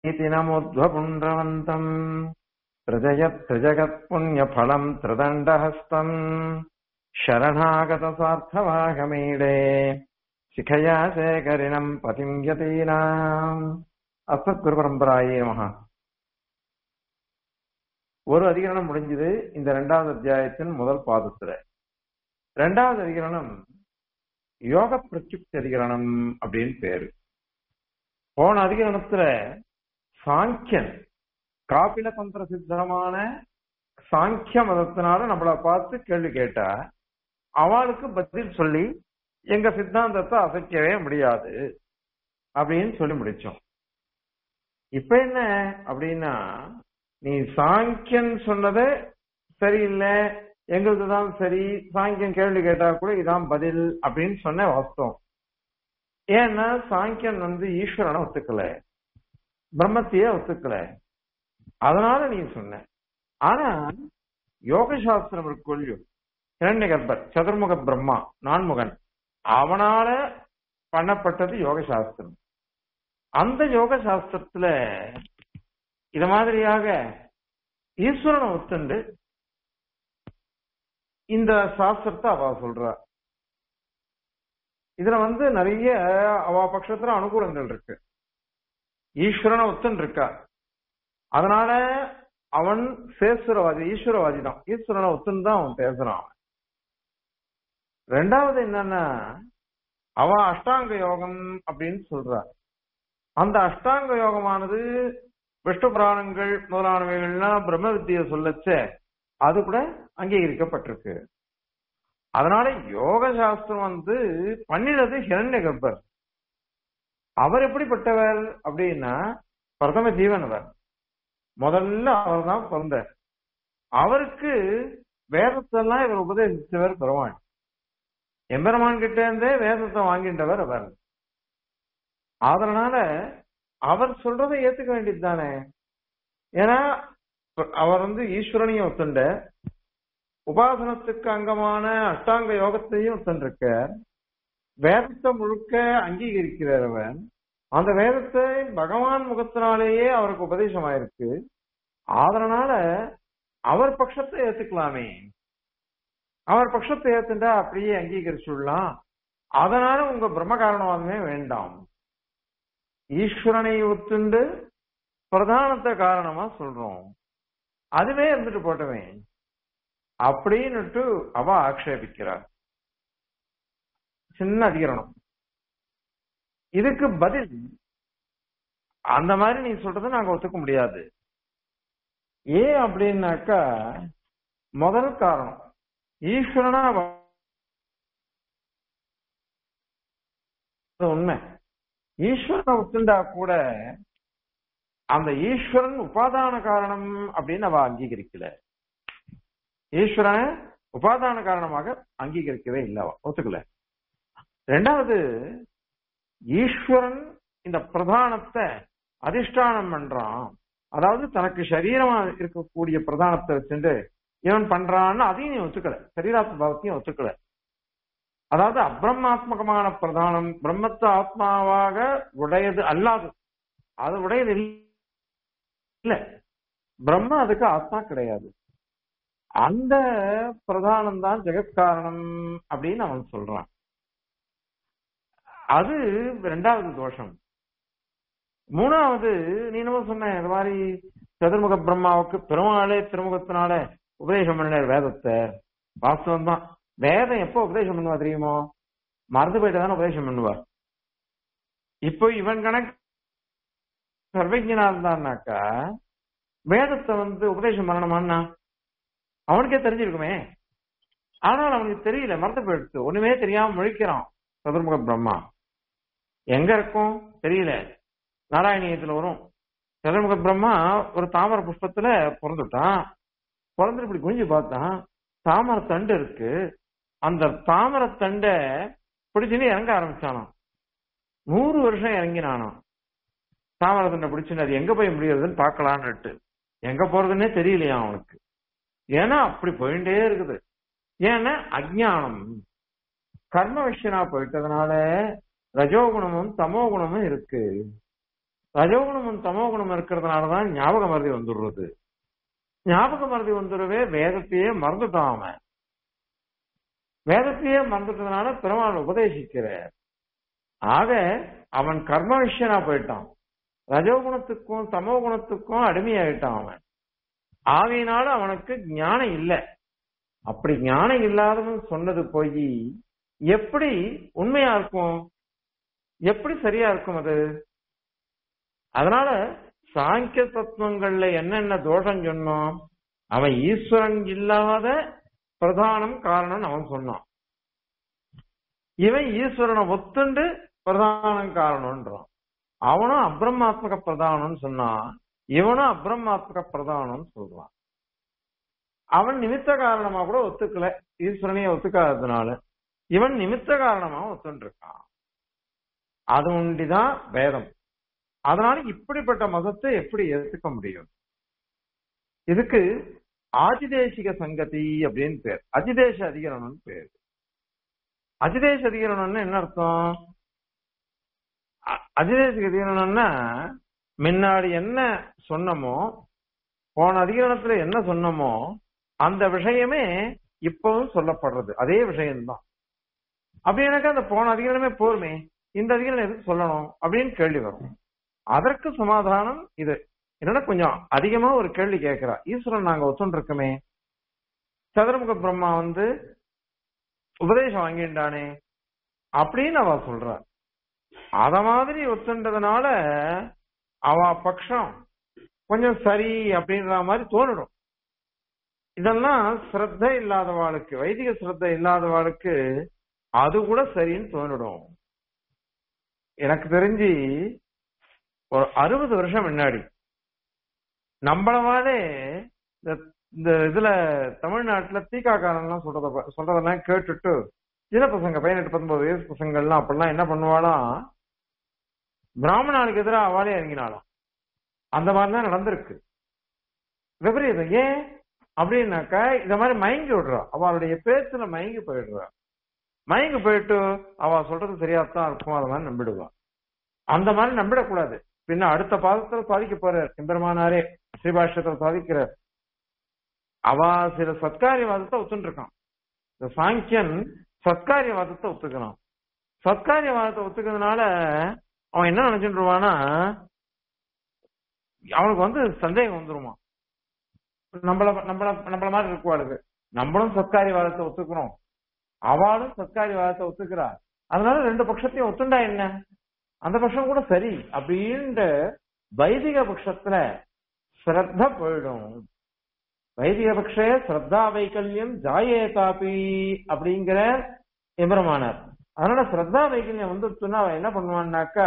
इति नमोध्वपुण्ड्रवन्तम् त्रिजयत्रिजगत्पुण्यफलम् त्रिदण्डहस्तम् शरणागतसार्थवागमीडे शिखया शेखरिणम् पतिम् यतीनाम् அஸ்மத்குருபரம்பராயே நமகா ஒரு அதிகரணம் முடிஞ்சது இந்த இரண்டாவது அத்தியாயத்தின் முதல் பாதத்துல இரண்டாவது அதிகரணம் யோக பிரச்சுப்தி அதிகரணம் அப்படின்னு பேரு போன அதிகரணத்துல சாங்கியன் காபில தந்திர சித்தமான சாங்கிய மதத்தினால நம்மளை பார்த்து கேள்வி கேட்டா அவளுக்கு பதில் சொல்லி எங்க சித்தாந்தத்தை அசைக்கவே முடியாது அப்படின்னு சொல்லி முடிச்சோம் இப்ப என்ன அப்படின்னா நீ சாங்கியன் சொன்னது சரியில்லை எங்களுக்கு தான் சரி சாங்கியன் கேள்வி கேட்டா கூட இதான் பதில் அப்படின்னு சொன்ன வாஸ்தவம் ஏன்னா சாங்கியன் வந்து ஈஸ்வரனை ஒத்துக்கல பிரம்மத்தையே ஒத்துக்கல அதனால நீ சொன்ன ஆனா யோக சாஸ்திரம் இருக்குள்ளோ இரண்ய கர்ப்பர் சதுர்முக பிரம்மா நான்முகன் அவனால பண்ணப்பட்டது யோக சாஸ்திரம் அந்த யோக சாஸ்திரத்துல இத மாதிரியாக ஈஸ்வரனை ஒத்துண்டு இந்த சாஸ்திரத்தை அவ சொல்றா இதுல வந்து நிறைய அவ பட்சத்துல அனுகூலங்கள் இருக்கு ஈஸ்வரனை ஒத்துன்னு இருக்கா அதனால அவன் சேஸ்வரவாதி ஈஸ்வரவாதி தான் ஈஸ்வரனை ஒத்துன்னு தான் அவன் பேசுறான் அவன் ரெண்டாவது என்னன்னா அவன் அஷ்டாங்க யோகம் அப்படின்னு சொல்றா அந்த அஷ்டாங்க யோகமானது விஷ்ணு புராணங்கள் முதலானவைகள்லாம் பிரம்ம வித்தியை சொல்லச்ச அது கூட அங்கீகரிக்கப்பட்டிருக்கு அதனால யோக சாஸ்திரம் வந்து பண்ணினது ஹிரண்ய கர்ப்பர் அவர் எப்படிப்பட்டவர் அப்படின்னா பிரதம ஜீவன் அவர் முதல்ல அவர் தான் பிறந்தார் அவருக்கு வேதத்தெல்லாம் இவர் உபதேசித்தவர் பெருமாள் எம்பெருமான் கிட்ட இருந்தே வேதத்தை வாங்கின்றவர் அவர் அதனால அவர் சொல்றதை ஏத்துக்க வேண்டியது தானே ஏன்னா அவர் வந்து ஈஸ்வரனையும் ஒத்துண்ட உபாசனத்துக்கு அங்கமான அஷ்டாங்க யோகத்தையும் ஒத்துண்டிருக்க வேதத்தை முழுக்க அங்கீகரிக்கிறார் அவன் அந்த வேதத்தை பகவான் முகத்தினாலேயே அவருக்கு உபதேசமாயிருக்கு அதனால அவர் பட்சத்தை ஏத்துக்கலாமே அவர் பட்சத்தை ஏத்துண்டா அப்படியே அங்கீகரிச்சுடலாம் அதனால உங்க பிரம்ம காரணவாதமே வேண்டாம் ஈஸ்வரனை ஒத்துண்டு பிரதானத்தை காரணமா சொல்றோம் அதுவே இருந்துட்டு போட்டவே அப்படின்னுட்டு அவ ஆக்ஷேபிக்கிறார் சின்ன அதிகரணம் இதுக்கு பதில் அந்த மாதிரி நீ சொல்றதை நாங்க ஒத்துக்க முடியாது ஏன் அப்படின்னாக்கா முதல் காரணம் ஈஸ்வரனா உண்மை ஈஸ்வரனை ஒத்துண்டா கூட அந்த ஈஸ்வரன் உபாதான காரணம் அப்படின்னு அவ அங்கீகரிக்கல ஈஸ்வரன் உபாதான காரணமாக அங்கீகரிக்கவே இல்லை அவ ஒத்துக்கல ரெண்டாவது ஈஸ்வரன் இந்த பிரதானத்தை அதிஷ்டானம் பண்றான் அதாவது தனக்கு சரீரமா இருக்கக்கூடிய பிரதானத்தை வச்சுட்டு இவன் பண்றான்னு அதையும் நீ ஒத்துக்கல சரீராத்ம பாவத்தையும் ஒத்துக்கல அதாவது அப்ரமாத்மகமான பிரதானம் பிரம்மத்த ஆத்மாவாக உடையது அல்லாது அது உடையது இல்ல பிரம்ம அதுக்கு ஆத்மா கிடையாது அந்த பிரதானம் தான் ஜெகத்காரணம் அப்படின்னு அவன் சொல்றான் அது ரெண்டாவது தோஷம் மூணாவது நீ என்ன சொன்ன இந்த மாதிரி சதுர்முக பிரம்மாவுக்கு பெருமாளே திருமுகத்தினால உபதேசம் பண்ண வேதத்தை வாஸ்தவம் தான் வேதம் எப்போ உபதேசம் பண்ணுவா தெரியுமோ மறந்து போயிட்டு தானே உபதேசம் பண்ணுவா இப்போ இவன் கணக்கு சர்வஜனா இருந்தான்னாக்கா வேதத்தை வந்து உபதேசம் பண்ணணுமான்னா அவனுக்கே தெரிஞ்சிருக்குமே ஆனால் அவனுக்கு தெரியல மறந்து போயிடுச்சு ஒண்ணுமே தெரியாம முழிக்கிறான் சதுர்முக பிரம்மா எங்க இருக்கும் தெரியல நாராயணியத்துல வரும் சதுர்முக பிரம்மா ஒரு தாமர புஷ்பத்துல பிறந்துட்டான் பிறந்துட்டு இப்படி குஞ்சு பார்த்தான் தாமரை தண்டு இருக்கு அந்த தாமரை தண்டை பிடிச்சுன்னு இறங்க ஆரம்பிச்சானாம் நூறு வருஷம் இறங்கினானாம் தாமரை தண்டை பிடிச்சுன்னு அது எங்க போய் முடியறதுன்னு பார்க்கலான்னுட்டு எங்க போறதுன்னே தெரியலையா அவனுக்கு ஏன்னா அப்படி போயிட்டே இருக்குது ஏன்னா அஜ்ஞானம் கர்ம விஷயனா போயிட்டதுனால ரஜோகுணமும் தமோ குணமும் இருக்கு ரஜோகுணமும் தமோகுணம் இருக்கிறதுனாலதான் ஞாபக மருதி வந்துடுறது ஞாபக மருதி வந்துடவே வேதத்தையே மறந்துட்டான் அவன் வேதத்தையே மறந்துட்டதுனால பெருமாள் உபதேசிக்கிறார் ஆக அவன் கர்ம விஷயனா போயிட்டான் ரஜோகுணத்துக்கும் தமோ குணத்துக்கும் அடிமையாயிட்டான் அவன் ஆகையினால அவனுக்கு ஞானம் இல்லை அப்படி ஞானம் இல்லாதவன் சொன்னது போய் எப்படி உண்மையா இருக்கும் எப்படி சரியா இருக்கும் அது அதனால சாங்கிய தத்துவங்கள்ல என்னென்ன தோஷம் சொன்னோம் அவன் ஈஸ்வரன் இல்லாத பிரதானம் காரணம் அவன் சொன்னான் இவன் ஈஸ்வரனை ஒத்துண்டு பிரதானம் காரணம்ன்றான் அவனும் அப்ரமாத்மக பிரதானம்னு சொன்னான் இவனும் அப்ரமாத்மக பிரதானம்னு சொல்றான் அவன் நிமித்த காரணமா கூட ஒத்துக்கல ஈஸ்வரனையே ஒத்துக்காததுனால இவன் நிமித்த காரணமா ஒத்துட்டு இருக்கான் அது ஒண்டிதான் வேதம் அதனால இப்படிப்பட்ட மதத்தை எப்படி ஏத்துக்க முடியும் இதுக்கு ஆதிதேசிக சங்கதி அப்படின்னு பேர் அதிதேச அதிகரணம்னு பேர் அதிதேச அதிகரணம்னு என்ன அர்த்தம் அ- அதிதேசிக அதிகரணம்னா முன்னாடி என்ன சொன்னமோ போன அதிகரணத்துல என்ன சொன்னமோ அந்த விஷயமே இப்பவும் சொல்லப்படுறது அதே விஷயம்தான் அப்படி எனக்கு அந்த போன அதிகரணமே போருமே இந்த அதிகரணம் எதுக்கு சொல்லணும் அப்படின்னு கேள்வி வரும் அதற்கு சமாதானம் இது என்னன்னா கொஞ்சம் அதிகமா ஒரு கேள்வி கேட்கிறா ஈஸ்வரன் நாங்க ஒத்துண்டு இருக்கோமே சதுரமுக பிரம்மா வந்து உபதேசம் வாங்கிட்டானே அப்படின்னு அவ சொல்றா அத மாதிரி ஒத்துண்டதுனால அவ பட்சம் கொஞ்சம் சரி அப்படின்ற மாதிரி தோணிடும் இதெல்லாம் ஸ்ரத்த இல்லாதவாளுக்கு வைதிக ஸ்ரத்த இல்லாதவாளுக்கு அது கூட சரின்னு தோணிடும் எனக்கு தெரிஞ்சு ஒரு அறுபது வருஷம் முன்னாடி நம்மளவாலே இந்த இந்த இதுல தமிழ்நாட்டுல தீக்காக்காரன்லாம் சொல்றத ப- சொல்றதெல்லாம் கேட்டுட்டு சின்ன பசங்க பதினெட்டு பத்தொன்பது வயசு பசங்கள்லாம் அப்படிலாம் என்ன பண்ணுவாளாம் பிராமணாளுக்கு எதிராக அவளே இறங்கினாளாம் அந்த மாதிரிலாம் நடந்திருக்கு விபரீதம் ஏன் அப்படின்னாக்கா இந்த மாதிரி மயங்கி விடுறா அவளுடைய பேச்சுல மயங்கி போயிடுறா மயங்கி போயிட்டு அவ சொல்றது சரியாத்தான் இருக்கும் அது மாதிரி நம்பிடுவா அந்த மாதிரி நம்பிடக்கூடாது பின்ன அடுத்த பாதத்துல சாதிக்க போறார் எம்பெருமானாரே ஸ்ரீபாஷ்யத்துல சாதிக்கிறார் அவ சில சத்காரியவாதத்தை ஒத்துட்டு இருக்கான் இந்த சாங்கியன் சத்காரியவாதத்தை ஒத்துக்கிறான் சத்காரியவாதத்தை ஒத்துக்கிறதுனால அவன் என்ன நினைச்சுருவானா அவனுக்கு வந்து சந்தேகம் வந்துருமா நம்மள நம்மள நம்மள மாதிரி இருக்குவாளுக்கு நம்மளும் சத்காரியவாதத்தை ஒத்துக்கிறோம் அவளும் சத்காரியவாதத்தை ஒத்துக்கிறா அதனால ரெண்டு பட்சத்தையும் ஒத்துண்டா என்ன அந்த பட்சம் கூட சரி அப்படின்ற வைதிக பட்சத்துல ஸ்ரத்த போயிடும் வைதிக பட்ச ஸ்ரத்தா வைக்கல்யம் ஜாயேதாபி அப்படிங்கிற எம்பெருமானார் அதனால ஸ்ரத்தா வைக்கல்யம் வந்துருச்சுன்னா அவன் என்ன பண்ணுவான்னாக்கா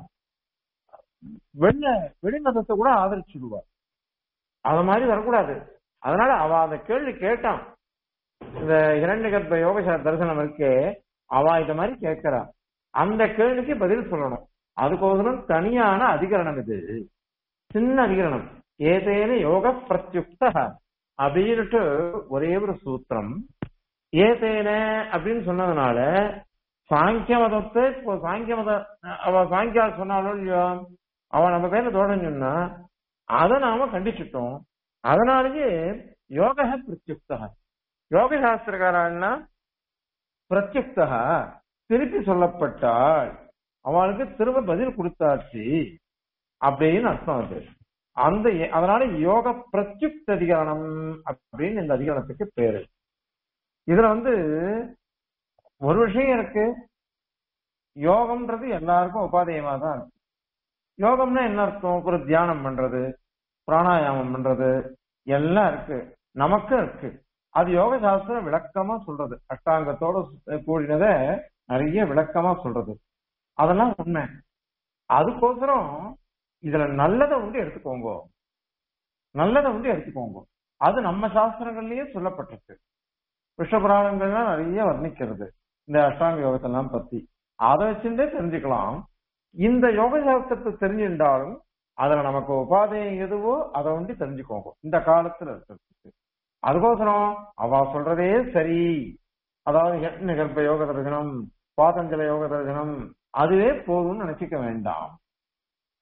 வெளில வெளிமதத்தை கூட ஆதரிச்சுடுவா அத மாதிரி வரக்கூடாது அதனால அவ அந்த கேள்வி கேட்டான் இந்த இரண்டு கர்ப்ப யோக தரிசனம் இருக்கே அவ இத மாதிரி கேட்கிறா அந்த கேள்விக்கு பதில் சொல்லணும் அதுக்கோசரம் தனியான அதிகரணம் இது சின்ன அதிகரணம் ஏதேன யோக பிரத்யுக்த அப்படின்னுட்டு ஒரே ஒரு சூத்திரம் ஏதேன அப்படின்னு சொன்னதுனால சாங்கிய மதத்தை இப்போ சாங்கிய மத அவ சாங்கியா சொன்னாலும் இல்லையோ அவ நம்ம பேர்ல தோழன் சொன்னா அதை நாம கண்டிச்சுட்டோம் அதனாலேயே யோக பிரத்யுக்தா யோக சாஸ்திரக்காரன்னா பிரத்யுக்தா திருப்பி சொல்லப்பட்டால் அவளுக்கு திரும்ப பதில் கொடுத்தாச்சு அப்படின்னு அர்த்தம் அது அந்த எ- அதனால யோக பிரத்யுக்த அதிகரணம் அப்படின்னு இந்த அதிகரணத்துக்கு பேரு இதுல வந்து ஒரு விஷயம் இருக்கு யோகம்ன்றது எல்லாருக்கும் உபாதேயமா தான் இருக்கு யோகம்னா என்ன அர்த்தம் ஒரு தியானம் பண்றது பிராணாயாமம் பண்றது எல்லாம் இருக்கு நமக்கும் இருக்கு அது யோக சாஸ்திரம் விளக்கமா சொல்றது அஷ்டாங்கத்தோட சு- கூடினத நிறைய விளக்கமா சொல்றது அதெல்லாம் உண்மை அதுக்கோசரம் இதுல நல்லதை உண்டு எடுத்துக்கோங்க நல்லதை உண்டு எடுத்துக்கோங்க அது நம்ம சாஸ்திரங்கள்லயே சொல்லப்பட்டிருக்கு விஷபுராணங்கள்லாம் நிறைய வர்ணிக்கிறது இந்த அஷ்டாங்க யோகத்தெல்லாம் பத்தி அதை வச்சுட்டே தெரிஞ்சுக்கலாம் இந்த யோக சாஸ்திரத்தை தெரிஞ்சிருந்தாலும் அதுல நமக்கு உபாதையம் எதுவோ அதை வந்து தெரிஞ்சுக்கோங்க இந்த காலத்துல இருக்கிறதுக்கு அதுக்கோசரம் அவ சொல்றதே சரி அதாவது யக்ஞ கர்ப்ப யோக தரிசனம் பாதஞ்சல யோக தரிசனம் அதுவே போதும்னு நினைச்சுக்க வேண்டாம்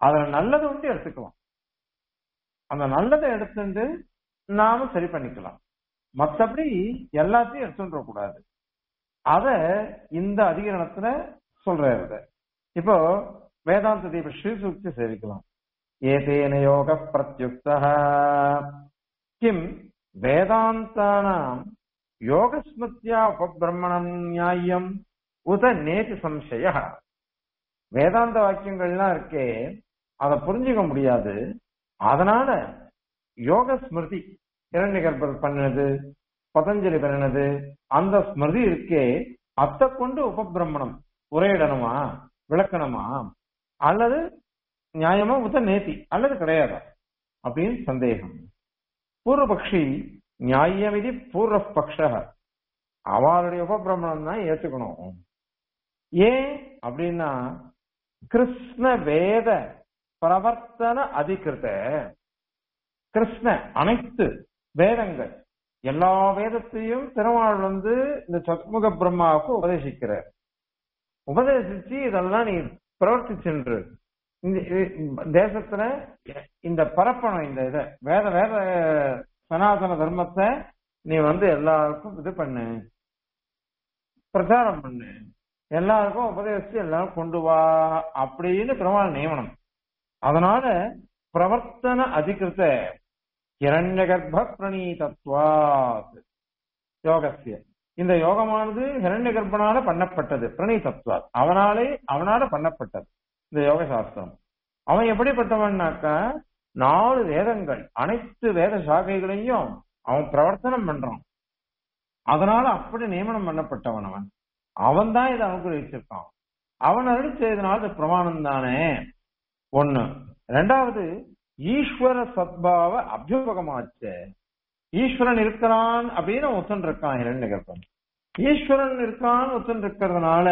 அதுல நல்லதை வந்து எடுத்துக்கலாம் அந்த நல்லதை எடுத்துட்டு நாம சரி பண்ணிக்கலாம் மத்தபடி எல்லாத்தையும் எடுத்துட்டு கூடாது அத இந்த அதிகரணத்துல சொல்றாரு இப்போ வேதாந்த தீப ஸ்ரீசூக்தி சேவிக்கலாம் ஏதேன யோக பிரத்யுக்த கிம் வேதாந்தானாம் யோகஸ்மிருத்யா உபபிரமணம் நியாயம் உத நேதி சம்சய வேதாந்த வாக்கியங்கள்லாம் இருக்கே அதை புரிஞ்சுக்க முடியாது அதனால யோக ஸ்மிருதி இரண்டு கர்ப்பர் பண்ணது பதஞ்சலி பண்ணினது அந்த ஸ்மிருதி இருக்கே அத்தை கொண்டு உபபிரமணம் உரையிடணுமா விளக்கணுமா அல்லது நியாயமா உத நேதி அல்லது கிடையாதா அப்படின்னு சந்தேகம் பூர்வபக்ஷி நியாயமிதி பூர்வ பக்ஷ அவளுடைய உபபிரமணம் தான் ஏத்துக்கணும் ஏன் அப்படின்னா கிருஷ்ண வேத பிரவர்த்தன அதிகிருத கிருஷ்ண அனைத்து வேதங்கள் எல்லா வேதத்தையும் பெருமாள் வந்து இந்த சத்முக பிரம்மாவுக்கு உபதேசிக்கிறார் உபதேசிச்சு இதெல்லாம் நீ பிரவர்த்திச்சென்று இந்த இ- தேசத்துல இந்த பரப்பணும் இந்த இத வேத வேத சனாதன தர்மத்தை நீ வந்து எல்லாருக்கும் இது பண்ணு பிரச்சாரம் பண்ணு எல்லாருக்கும் உபதேசிச்சு எல்லாரும் கொண்டு வா அப்படின்னு பெருமாள் நியமனம் அதனால பிரவர்த்தன அதிகிருத்த இரண்ய கர்ப்ப பிரணீதத்வாத் யோகசிய இந்த யோகமானது ஹிரண்ய கர்ப்பனால பண்ணப்பட்டது பிரணீதத்வாத் அவனாலே அவனால பண்ணப்பட்டது இந்த யோக சாஸ்திரம் அவன் எப்படிப்பட்டவன்னாக்கா நாலு வேதங்கள் அனைத்து வேத சாகைகளையும் அவன் பிரவர்த்தனம் பண்றான் அதனால அப்படி நியமனம் பண்ணப்பட்டவன் அவன் அவன் தான் இதை அனுகிரகிச்சிருக்கான் அவன் அருள் செய்தனால இது பிரமாணம் தானே ஒண்ணு ரெண்டாவது ஈஸ்வர சத்பாவ அபியுபகமாச்சு ஈஸ்வரன் இருக்கிறான் அப்படின்னு ஒத்தன் இருக்கான் இரண்டு கர்ப்பன் ஈஸ்வரன் இருக்கான் ஒத்தன் இருக்கிறதுனால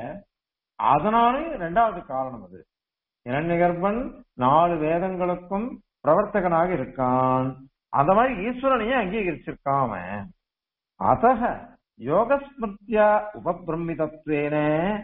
அதனாலே ரெண்டாவது காரணம் அது இரண்டு கர்ப்பன் நாலு வேதங்களுக்கும் பிரவர்த்தகனாக இருக்கான் அந்த மாதிரி ஈஸ்வரனையே அங்கீகரிச்சிருக்கான் அவன் அத்தக யோகஸ்மிருத்யா உபபிரமிதத்வேன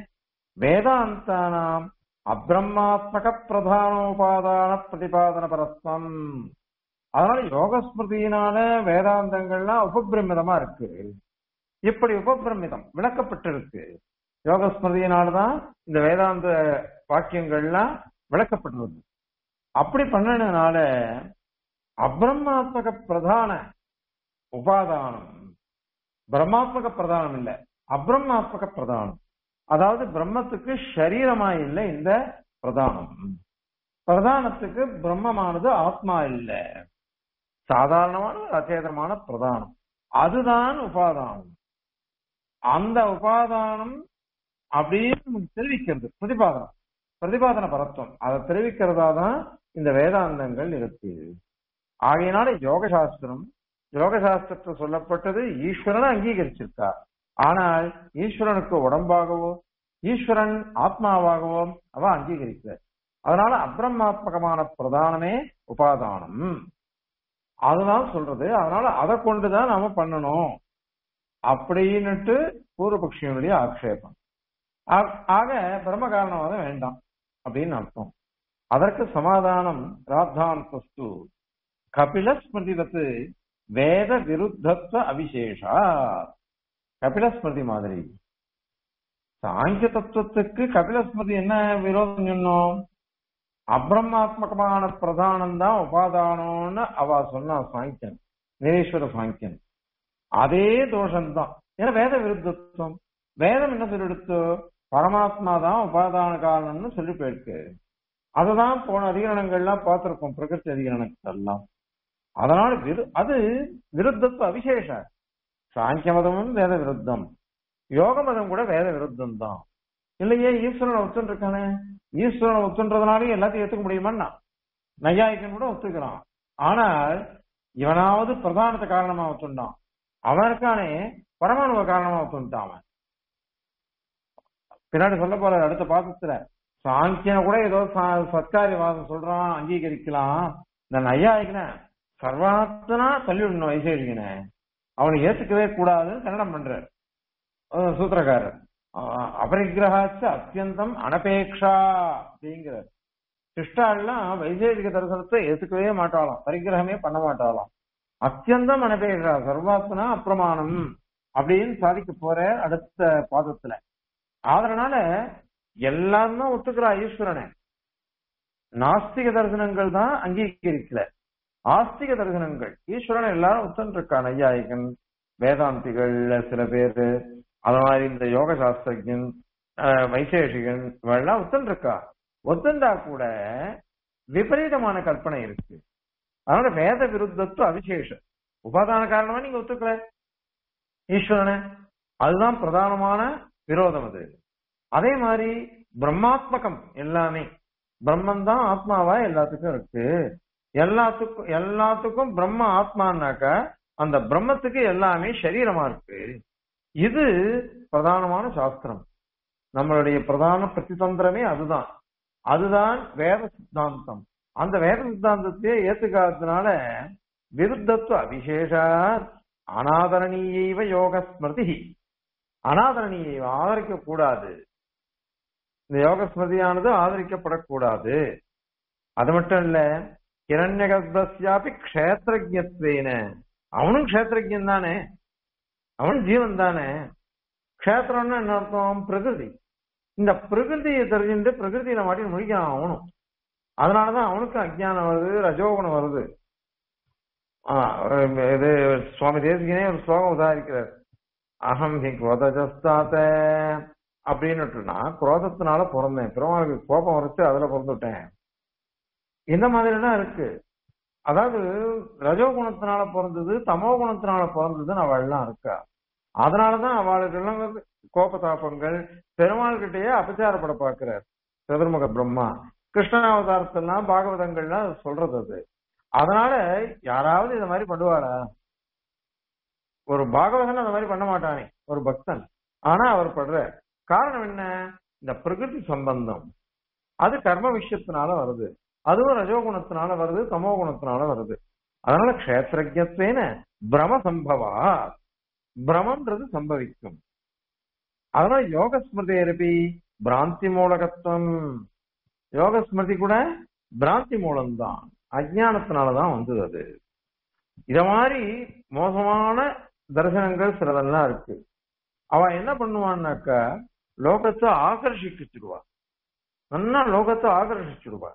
வேதாந்தானாம் அப்ரஹ்மாத்மக பிரதானோபாதான பிரதிபாதன பரஸ்தம் அதனால யோகஸ்மிருதியினால வேதாந்தங்கள்லாம் உபபிரமிதமா இருக்கு இப்படி உபபிரமிதம் விளக்கப்பட்டிருக்கு யோகஸ்மிருதியினாலதான் இந்த வேதாந்த வாக்கியங்கள்லாம் விளக்கப்பட்டுள்ளது அப்படி பண்ணதுனால அப்ரஹ்மாத்மக பிரதான உபாதானம் பிரம்மாத்மக பிரதானம் இல்ல அப்ரஹ்மாத்மக பிரதானம் அதாவது பிரம்மத்துக்கு சரீரமா இல்லை இந்த பிரதானம் பிரதானத்துக்கு பிரம்மமானது ஆத்மா இல்ல சாதாரணமான ஒரு அச்சேதமான பிரதானம் அதுதான் உபாதானம் அந்த உபாதானம் அப்படின்னு தெரிவிக்கிறது பிரதிபாதனம் பிரதிபாதன பரத்துவம் அதை தெரிவிக்கிறதா தான் இந்த வேதாந்தங்கள் இருக்கு ஆகையினால யோக சாஸ்திரம் யோக சாஸ்திரத்தில் சொல்லப்பட்டது ஈஸ்வரனை அங்கீகரிச்சிருக்கார் ஆனால் ஈஸ்வரனுக்கு உடம்பாகவோ ஈஸ்வரன் ஆத்மாவாகவோ அவ அங்கீகரிக்கல அதனால அப்ரமாத்மகமான பிரதானமே உபாதானம் அதுதான் சொல்றது அதனால அதை கொண்டுதான் நாம பண்ணணும் அப்படின்னுட்டு பூர்வபக்ஷியனுடைய ஆக்ஷேபம் ஆ- ஆக பிரம்ம காரணவாதம் வேண்டாம் அப்படின்னு அர்த்தம் அதற்கு சமாதானம் ராத்தாந்தஸ்து கபில ஸ்மிருதிவத்து வேத விருத்தத்துவ அவிசேஷா கபில ஸ்மிருதி மாதிரி சாங்கிய தத்துவத்துக்கு கபில ஸ்மிருதி என்ன விரோதம் சொன்னோம் அப்ரமாத்மகமான பிரதானம் தான் உபாதானம்னு அவ சொன்னா சாங்கியன் நிரீஸ்வர சாங்கியன் அதே தோஷம்தான் ஏன்னா வேத விருத்தத்துவம் வேதம் என்ன சொல்லிடுத்து பரமாத்மா தான் உபாதான காரணம்னு சொல்லி போயிருக்கு அதுதான் போன அதிகரணங்கள்லாம் பார்த்திருக்கோம் பிரகிருதி அதிகரணங்கள் எல்லாம் அதனால விரு அது விருத்தத்துவ அவிசேஷ சாங்கிய மதமும் வேத விருத்தம் யோக மதம் கூட வேத விருத்தம் தான் இல்லையே ஈஸ்வரனை ஒத்துன்னு இருக்கானே ஈஸ்வரனை ஒத்துன்றதுனாலே எல்லாத்தையும் ஏத்துக்க முடியுமான்னா நையாயிக்கன் கூட ஒத்துக்கிறான் ஆனால் இவனாவது பிரதானத்தை காரணமா ஒத்துண்டான் அவன் இருக்கானே பரமாணுவ காரணமா ஒத்துண்டான் அவன் பின்னாடி சொல்ல போற அடுத்த பாசத்துல சாங்கியனை கூட ஏதோ ச- சத்காரியவாதம் சொல்றான் அங்கீகரிக்கலாம் இந்த நையாயிக்கன சர்வாத்தனா தள்ளிவிடணும் வைசேஷிகனை அவனை ஏத்துக்கவே கூடாதுன்னு கன்னடம் பண்றார் அஹ் சூத்திரக்காரர் அஹ் அபரிக்கிரகாச்ச அத்தியந்தம் அனபேக்ஷா அப்படிங்கிறார் சிஷ்டாலாம் வைசேஷிக தரிசனத்தை ஏத்துக்கவே மாட்டாளாம் பரிகிரகமே பண்ண மாட்டாளாம் அத்தியந்தம் அனபேஷா சர்வாத்மனா அப்பிரமாணம் அப்படின்னு சாதிக்க போற அடுத்த பாதத்துல அதனால எல்லாரும் தான் ஒத்துக்கிறா ஈஸ்வரனை நாஸ்திக தரிசனங்கள் தான் அங்கீகரிக்கல ஆஸ்திக தரிசனங்கள் ஈஸ்வரனை எல்லாரும் ஒத்துன்னு இருக்கா நையாயிகன் வேதாந்திகள் சில பேரு அது மாதிரி இந்த யோக சாஸ்திரஜன் அஹ், வைசேஷிகன் இவெல்லாம் ஒத்துன்னு இருக்கா ஒத்துண்டா கூட விபரீதமான கற்பனை இருக்கு அதனால வேத விருத்தத்துவ அவிசேஷம் உபாதான காரணமா நீங்க ஒத்துக்கல ஈஸ்வரனை அதுதான் பிரதானமான விரோதம் அது அதே மாதிரி பிரம்மாத்மகம் எல்லாமே பிரம்மன் தான் ஆத்மாவா எல்லாத்துக்கும் இருக்கு எல்லாத்துக்கும் எல்லாத்துக்கும் பிரம்ம ஆத்மானாக்கா அந்த பிரம்மத்துக்கு எல்லாமே சரீரமா இருக்கு இது பிரதானமான சாஸ்திரம் நம்மளுடைய பிரதான பிரதிதந்திரமே அதுதான் அதுதான் வேத சித்தாந்தம் அந்த வேத சித்தாந்தத்தையே ஏத்துக்காததுனால விருத்தத்துவ அவிசேஷா அனாதரணீயைவ யோக ஸ்மிருதி அனாதரணீயை ஆதரிக்க கூடாது இந்த யோக ஸ்மிருதியானது ஆதரிக்கப்படக்கூடாது அது மட்டும் இல்ல கிரண்யகர்ப்பஸ்யாபி க்ஷேத்திரஜத்வேன அவனும் க்ஷேத்திரஜன் தானே அவன் ஜீவன் தானே க்ஷேத்திரம்னா என்ன அர்த்தம் பிரகிருதி இந்த பிரகிருதியை தெரிஞ்சுட்டு பிரகிருதியில மாட்டி முடிக்கிறான் அவனும் அதனாலதான் அவனுக்கு அஜ்ஞானம் வருது ரஜோகுணம் வருது ஆ, இது சுவாமி தேசிகனே ஒரு ஸ்லோகம் உதாரிக்கிறார் அகம் ஹி குரோதஜஸ்தாத்த அப்படின்னுட்டுனா குரோதத்தினால பிறந்தேன் பெருமாளுக்கு கோபம் வரைச்சு அதுல பிறந்துட்டேன் இந்த மாதிரி எல்லாம் இருக்கு அதாவது ரஜோகுணத்தினால பிறந்தது தமோ குணத்தினால பிறந்ததுன்னு அவள்லாம் இருக்கா அதனாலதான் அவளுக்கு எல்லாம் வந்து கோபதாபங்கள் பெருமாள் கிட்டயே அபச்சாரப்பட பாக்குறார் சதுர்முக பிரம்மா கிருஷ்ணாவதாரத்தெல்லாம் பாகவதங்கள்லாம் சொல்றது அது அதனால யாராவது இந்த மாதிரி பண்ணுவாரா ஒரு பாகவதன் அந்த மாதிரி பண்ண மாட்டானே ஒரு பக்தன் ஆனா அவர் படுற காரணம் என்ன இந்த பிரகிருதி சம்பந்தம் அது கர்ம விஷயத்தினால வருது அதுவும் ரஜோகுணத்தினால வருது தமோ குணத்தினால வருது அதனால க்ஷேத்திரஜத்வேன பிரம சம்பவா பிரமன்றது சம்பவிக்கும் அதனால யோக ஸ்மிருதி இருப்பி பிராந்தி மூலகத்துவம் யோக ஸ்மிருதி கூட பிராந்தி மூலம்தான் அஜானத்தினாலதான் வந்தது அது இத மாதிரி மோசமான தரிசனங்கள் சிலதெல்லாம் இருக்கு அவன் என்ன பண்ணுவான்னாக்கா லோகத்தை ஆகர்ஷிச்சுடுவா நல்லா லோகத்தை ஆகர்ஷிச்சுடுவா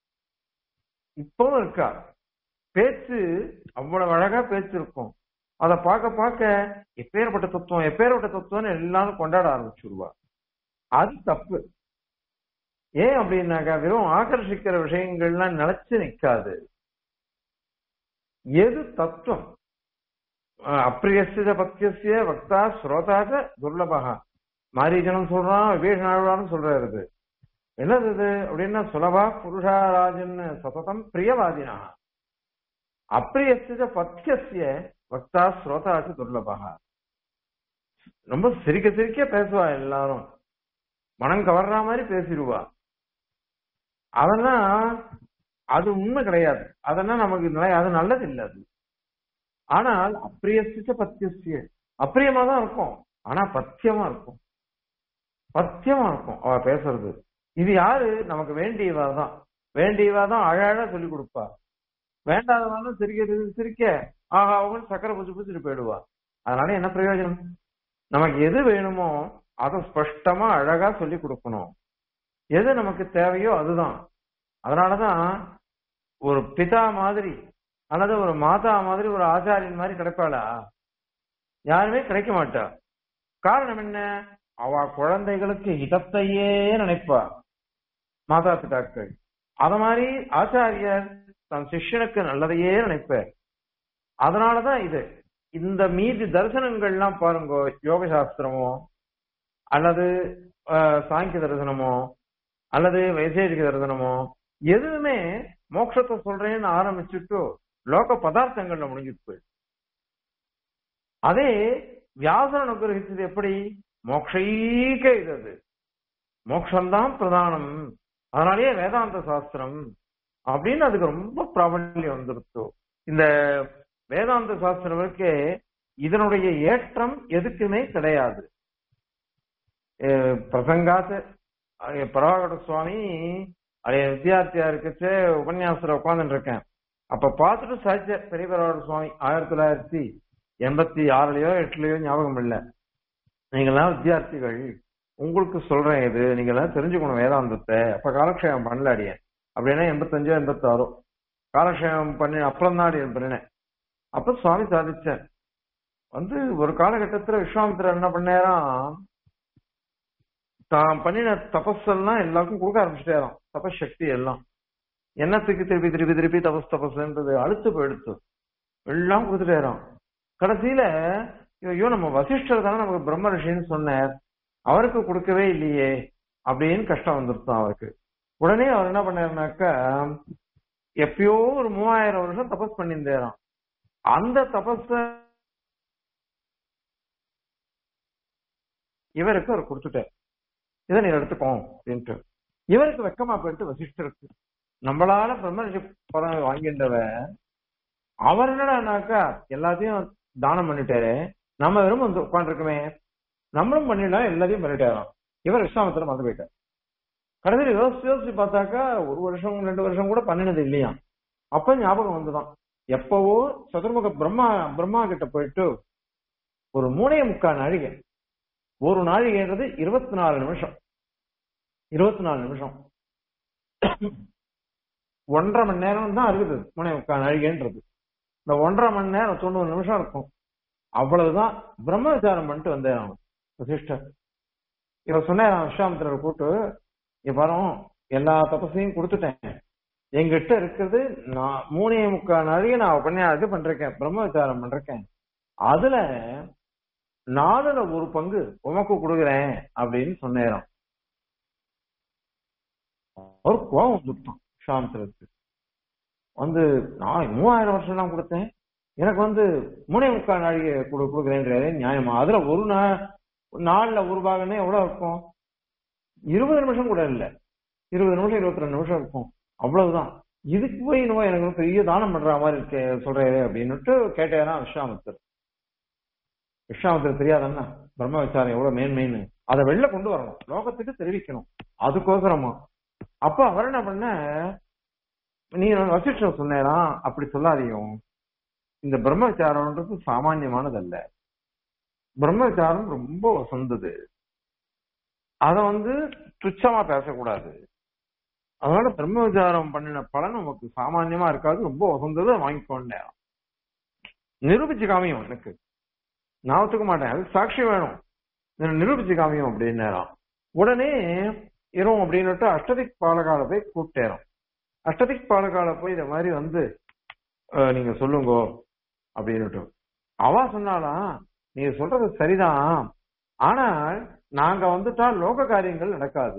இப்பவும் இருக்கா பேச்சு அவ்வளவு அழகா பேச்சு இருக்கும் அதை பார்க்க பார்க்க எப்பேற்பட்ட தத்துவம் எப்பேற்பட்ட தத்துவம்னு எல்லாரும் கொண்டாட ஆரம்பிச்சுடுவா அது தப்பு ஏன் அப்படின்னாக்கா வெறும் ஆகர்ஷிக்கிற விஷயங்கள்லாம் நிலைச்சு நிக்காது எது தத்துவம் அஹ் அப்பிரியசித பத்தியசிய வக்தா ஸ்ரோதாக துர்லபகா மாரீஜனம் சொல்றான் விபீஷணாழ்வான்னு சொல்றாரு இது. என்னது இது அப்படின்னா சுலபா புருஷாராஜன் சததம் பிரியவாதினா அப்பிரியசித பத்தியசிய வக்தா ஸ்ரோதாச்சு துர்லபகா ரொம்ப சிரிக்க சிரிக்க பேசுவா எல்லாரும் மனம் கவர்ற மாதிரி பேசிடுவா அதெல்லாம் அது உண்மை கிடையாது அதெல்லாம் நமக்கு நிலை- அது நல்லது இல்ல அது ஆனால் அப்பிரியசிச்ச பத்தியசிய அப்பிரியமா தான் இருக்கும் ஆனா பத்தியமா இருக்கும் பத்தியமா இருக்கும் அவ பேசுறது இது யாரு நமக்கு வேண்டியவா தான் வேண்டியவா தான் அழகா சொல்லி கொடுப்பா வேண்டாதவனும் சிரிக்க சிரிக்க ஆஹா அவங்க சக்கரை புச்சு புச்சுட்டு போயிடுவா அதனால என்ன பிரயோஜனம் நமக்கு எது வேணுமோ அதை ஸ்பஷ்டமா அழகா சொல்லி கொடுக்கணும் எது நமக்கு தேவையோ அதுதான் அதனாலதான் ஒரு பிதா மாதிரி அல்லது ஒரு மாதா மாதிரி ஒரு ஆச்சாரியன் மாதிரி கிடைப்பாளா யாருமே கிடைக்க மாட்டா காரணம் என்ன அவ குழந்தைகளுக்கு ஹிதத்தையே நினைப்பா மாதா பிதாக்கள் அத மாதிரி ஆச்சாரியர் தன் சிஷ்யனுக்கு நல்லதையே நினைப்பார் அதனாலதான் இது இந்த மீதி தரிசனங்கள்லாம் பாருங்க யோக சாஸ்திரமோ அல்லது அஹ், சாங்கிய தரிசனமோ அல்லது வைசேஷிக தரிசனமோ எதுவுமே மோட்சத்தை சொல்றேன்னு ஆரம்பிச்சுட்டு லோக பதார்த்தங்கள்ல முடிஞ்சிட்டு போயிடுது அதே வியாசன் அனுகிரகிச்சது எப்படி மோக்ஷைக்க இது அது மோக்ஷம்தான் பிரதானம் அதனாலேயே வேதாந்த சாஸ்திரம் அப்படின்னு அதுக்கு ரொம்ப பிராபல்யம் வந்துருச்சு இந்த வேதாந்த சாஸ்திரத்துக்கு இதனுடைய ஏற்றம் எதுக்குமே கிடையாது அஹ் பிரசங்காத்து அஹ் பரவாகட சுவாமி அது வித்தியார்த்தியா இருக்கச்சு உபன்யாசத்துல உட்கார்ந்துட்டு இருக்கேன் அப்ப பார்த்துட்டு சாட்சிய பெரியவரோட சுவாமி ஆயிரத்தி தொள்ளாயிரத்தி எண்பத்தி ஆறுலயோ எட்டுலயோ ஞாபகம் இல்ல நீங்கெல்லாம் வித்தியார்த்திகள் உங்களுக்கு சொல்றேன் இது நீங்க எல்லாம் தெரிஞ்சுக்கணும் வேதாந்தத்தை அப்ப காலக்ஷேபம் பண்ணல அடியேன் அப்படின்னா எண்பத்தஞ்சோ எண்பத்தாறோ காலக்ஷேபம் பண்ணி அப்புறம் தான் அடியேன் பண்ணினேன் அப்ப சுவாமி சாதிச்சேன் வந்து ஒரு காலகட்டத்துல விஸ்வாமித்திரர் என்ன பண்ணாராம் தான் பண்ணின தபஸெல்லாம் எல்லாருக்கும் கொடுக்க ஆரம்பிச்சிட்டாராம் தபஸ் சக்தி எல்லாம் என்னத்துக்கு திருப்பி திருப்பி திருப்பி தபஸ் தபஸ்ன்றது அழுத்து போயிடுத்து எல்லாம் கொடுத்துட்டாராம் கடைசியில ஐயோ நம்ம வசிஷ்டர் தானே நமக்கு பிரம்ம ரிஷின்னு சொன்னார் அவருக்கு கொடுக்கவே இல்லையே அப்படின்னு கஷ்டம் வந்துருத்தான் அவருக்கு உடனே அவர் என்ன பண்ணாருனாக்கா எப்பயோ ஒரு மூவாயிரம் வருஷம் தபஸ் பண்ணியிருந்தாராம் அந்த தபஸ இவருக்கு அவர் கொடுத்துட்டார் இதை நீ எடுத்துக்கோ அப்படின்ட்டு இவருக்கு வெக்கமா போயிட்டு வசிஷ்டருக்கு நம்மளால பிரம்ம ரிஷி பதவி வாங்கின்றவ அவர் என்னடானாக்கா எல்லாத்தையும் தானம் பண்ணிட்டாரு நம்ம வெறும் வந்து உட்காந்துருக்குமே நம்மளும் பண்ணிடலாம் எல்லாத்தையும் பண்ணிட்டாராம் இவர் விஸ்வாமத்திரம் வந்து போயிட்டார் கடைசியில் யோசிச்சு யோசிச்சு பார்த்தாக்கா ஒரு வருஷம் ரெண்டு வருஷம் கூட பண்ணினது இல்லையா அப்ப ஞாபகம் வந்துதான் எப்பவோ சதுர்முக பிரம்மா பிரம்மா கிட்ட போயிட்டு ஒரு மூணே முக்கால் நாழிகை ஒரு நாழிகைன்றது இருபத்தி நாலு நிமிஷம் இருபத்தி நாலு நிமிஷம் ஒன்றரை மணி நேரம் தான் இருக்குது மூணே முக்கால் நாழிகைன்றது இந்த ஒன்றரை மணி நேரம் தொண்ணூறு நிமிஷம் இருக்கும் அவ்வளவுதான் பிரம்ம விசாரம் பண்ணிட்டு வந்தேன் அவன் வசிஷ்டர் இவர் சொன்னார் விஸ்வாமித்திரர் கூட்டு இவரும் எல்லா தபசையும் கொடுத்துட்டேன் எங்கிட்ட இருக்கிறது நான் மூணே முக்கால் நாளைக்கு நான் உடனே இது பண்றேன் பிரம்ம விசாரம் பண்றேன் அதுல நாலுல ஒரு பங்கு உமக்கு கொடுக்குறேன் அப்படின்னு சொன்னேராம் ஒரு கோபம் வந்துட்டான் சாந்திரத்துக்கு வந்து நான் மூவாயிரம் வருஷம் தான் கொடுத்தேன் எனக்கு வந்து மூணே முக்கால் நாழிகை கொடு கொடுக்குறேன்றாரு நியாயமா அதுல ஒரு நாள் நாலுல ஒரு பாகம்னா எவ்வளவு இருக்கும் இருபது நிமிஷம் கூட இல்ல இருபது நிமிஷம் இருபத்தி ரெண்டு நிமிஷம் இருக்கும் அவ்வளவுதான் இதுக்கு போய் இன்னும் எனக்கு பெரிய தானம் பண்ற மாதிரி இருக்கு சொல்றாரு அப்படின்னுட்டு கேட்டேனா விஸ்வாமித்தர் விஸ்வாமித்தர் தெரியாதன்னா பிரம்ம விசாரம் எவ்வளவு மேன்மைன்னு அதை வெளில கொண்டு வரணும் லோகத்துக்கு தெரிவிக்கணும் அதுக்கோசரமா அப்ப அவர் என்ன பண்ண நீ வசிஷ்டர் சொன்னேனா அப்படி சொல்லாதையும் இந்த பிரம்ம விசாரம்ன்றது சாமான்யமானதல்ல பிரம்ம விசாரம் ரொம்ப வசந்தது அத வந்து துச்சமா பேசக்கூடாது அதனால பிரம்ம விசாரம் பண்ணின பலன் நமக்கு சாமான்யமா இருக்காது ரொம்ப வசந்தது வாங்கிக்கொண்டேன் நிரூபிச்சு காமியும் எனக்கு நான் ஒத்துக்க மாட்டேன் அது சாட்சி வேணும் நிரூபிச்சு காமியும் அப்படின்னு உடனே இரும் அப்படின்னுட்டு அஷ்டதிக் பாலகால போய் கூப்பிட்டேறோம் அஷ்டதிக் பாலகால போய் இந்த மாதிரி வந்து நீங்க சொல்லுங்க அப்படின்னுட்டு அவ சொன்னாலாம் நீங்க சொல்றது சரிதான் ஆனால் நாங்க வந்துட்டா லோக காரியங்கள் நடக்காது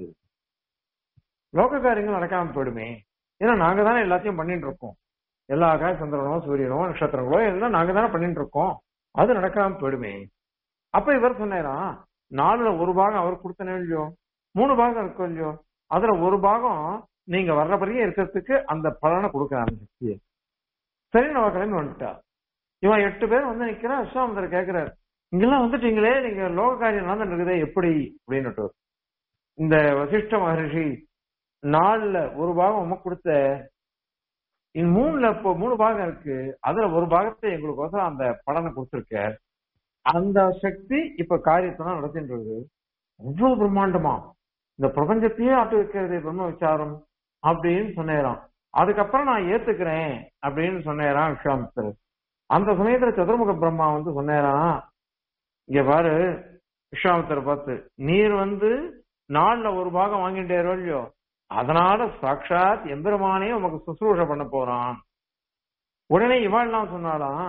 லோக காரியங்கள் நடக்காம போயிடுமே ஏன்னா நாங்க தானே எல்லாத்தையும் பண்ணிட்டு இருக்கோம் எல்லா ஆகாய சந்திரனோ சூரியனோ நட்சத்திரங்களோ எல்லாம் நாங்க தானே பண்ணிட்டு இருக்கோம் அது நடக்காம போயிடுமே அப்ப இவர் சொன்னாராம் நாலுல ஒரு பாகம் அவர் கொடுத்தனே இல்லையோ மூணு பாகம் இருக்கும் இல்லையோ அதுல ஒரு பாகம் நீங்க வர்றபடியே இருக்கிறதுக்கு அந்த பலனை கொடுக்குறாங்க சக்தியை சரி நம்ம கிளம்பி வந்துட்டா இவன் எட்டு பேர் வந்து நிக்கிறான் விஸ்வாமந்தர் கேக்குறாரு இங்கெல்லாம் வந்துட்டீங்களே நீங்க லோக காரியம் நடந்துட்டு இருக்குதே எப்படி அப்படின்னுட்டு இந்த வசிஷ்ட மகரிஷி நாலுல ஒரு பாகம் உமக்கு கொடுத்த இந்த மூணுல இப்போ மூணு பாகம் இருக்கு அதுல ஒரு பாகத்தை எங்களுக்கு அந்த பலனை கொடுத்துருக்க அந்த சக்தி இப்ப காரியத்தை நடத்திட்டு இருக்கு அவ்வளவு பிரம்மாண்டமா இந்த பிரபஞ்சத்தையே ஆட்டு வைக்கிறது பிரம்ம விசாரம் அப்படின்னு சொன்னேராம் அதுக்கப்புறம் நான் ஏத்துக்கிறேன் அப்படின்னு சொன்னேராம் விஸ்வாமித்தர் அந்த சமயத்துல சதுர்முக பிரம்மா வந்து சொன்னேராம் இங்க பாரு விஸ்வாமித்தர் பார்த்து நீர் வந்து நாலுல ஒரு பாகம் வாங்கிட்டேரோ இல்லையோ அதனால சாட்சாத் எம்பெருமானே உமக்கு சுசுரூஷ பண்ண போறான் உடனே இவாள்லாம் சொன்னாலாம்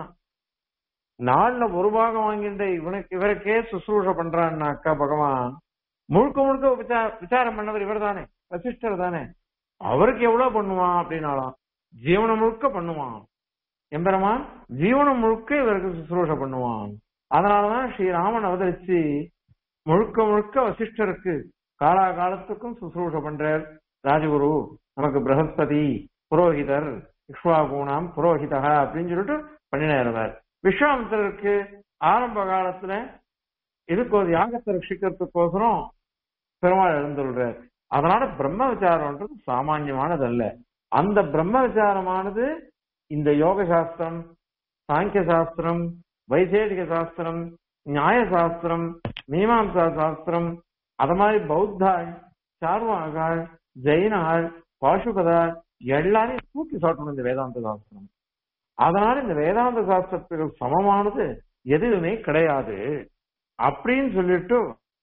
நாலுல ஒரு பாகம் வாங்கிட்ட இவனுக்கு இவருக்கே சுசுரூஷ பண்றான்னாக்கா பகவான் முழுக்க முழுக்க விசா- விசாரம் பண்ணவர் இவர் தானே வசிஷ்டர் தானே அவருக்கு எவ்வளவு பண்ணுவான் அப்படின்னாலாம் ஜீவனம் முழுக்க பண்ணுவான் எம்பெருமான் ஜீவனம் முழுக்க இவருக்கு சுசுரூஷ பண்ணுவான் அதனாலதான் ஸ்ரீராமன் அவதரிச்சு முழுக்க முழுக்க வசிஷ்டருக்கு காலாகாலத்துக்கும் சுசுரூஷ பண்றார் ராஜகுரு நமக்கு பிரகஸ்பதி புரோஹிதர் இக்ஷ்வாகுணாம் புரோஹிதா அப்படின்னு சொல்லிட்டு பண்ணினார் விஸ்வாமித்திரருக்கு ஆரம்ப காலத்துல இதுக்கு ஒரு யாகத்தை ரட்சிக்கிறதுக்கோசரம் பெருமாள் எழுந்துள்ளார் அதனால பிரம்ம விசாரம்ன்றது சாமான்யமானது அல்ல அந்த பிரம்ம விசாரமானது இந்த யோக சாஸ்திரம் சாங்கிய சாஸ்திரம் வைசேடிக சாஸ்திரம் நியாய சாஸ்திரம் மீமாம்சா சாஸ்திரம் அத மாதிரி பௌத்தாள் சார்வாகாள் ஜெயினாள் பாசுகதாள் எல்லாரையும் தூக்கி சாட்டணும் இந்த வேதாந்த சாஸ்திரம் அதனால இந்த வேதாந்த சாஸ்திரத்துக்கு சமமானது எதுவுமே கிடையாது அப்படின்னு சொல்லிட்டு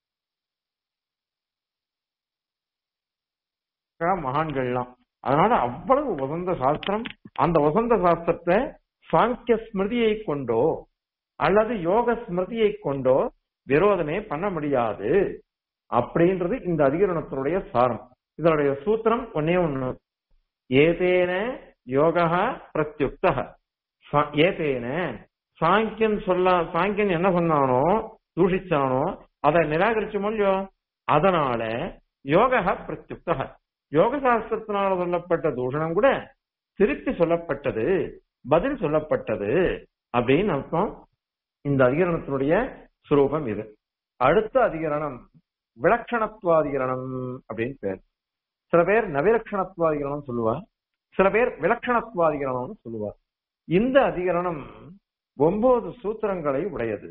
மகான்கள்லாம் அதனால அவ்வளவு வசந்த சாஸ்திரம் அந்த வசந்த சாஸ்திரத்தை சாங்கிய ஸ்மிருதியை கொண்டோ அல்லது யோக ஸ்மிருதியை கொண்டோ விரோதமே பண்ண முடியாது அப்படின்றது இந்த அதிகரணத்தினுடைய சாரம் இதனுடைய சூத்திரம் ஒன்னே ஒண்ணு ஏதேன யோகா பிரத்யுக்த ஏதேன சாங்கியன் சொல்ல சாங்கியன் என்ன சொன்னானோ தூஷிச்சானோ அதை நிராகரிச்சு முடியோ அதனால யோக பிரத்யுக்த யோக சாஸ்திரத்தினால சொல்லப்பட்ட தூஷணம் கூட திருப்பி சொல்லப்பட்டது பதில் சொல்லப்பட்டது அப்படின்னு அர்த்தம் இந்த அதிகரணத்தினுடைய சுரூபம் இது அடுத்த அதிகரணம் விலட்சணத்துவாதிகரணம் அப்படின்னு பேர் சில பேர் நவிலட்சணத்துவாதிகரணம் சொல்லுவா சில பேர் விலட்சணத்துவாதிகரணம்னு சொல்லுவா இந்த அதிகரணம் ஒன்பது சூத்திரங்களை உடையது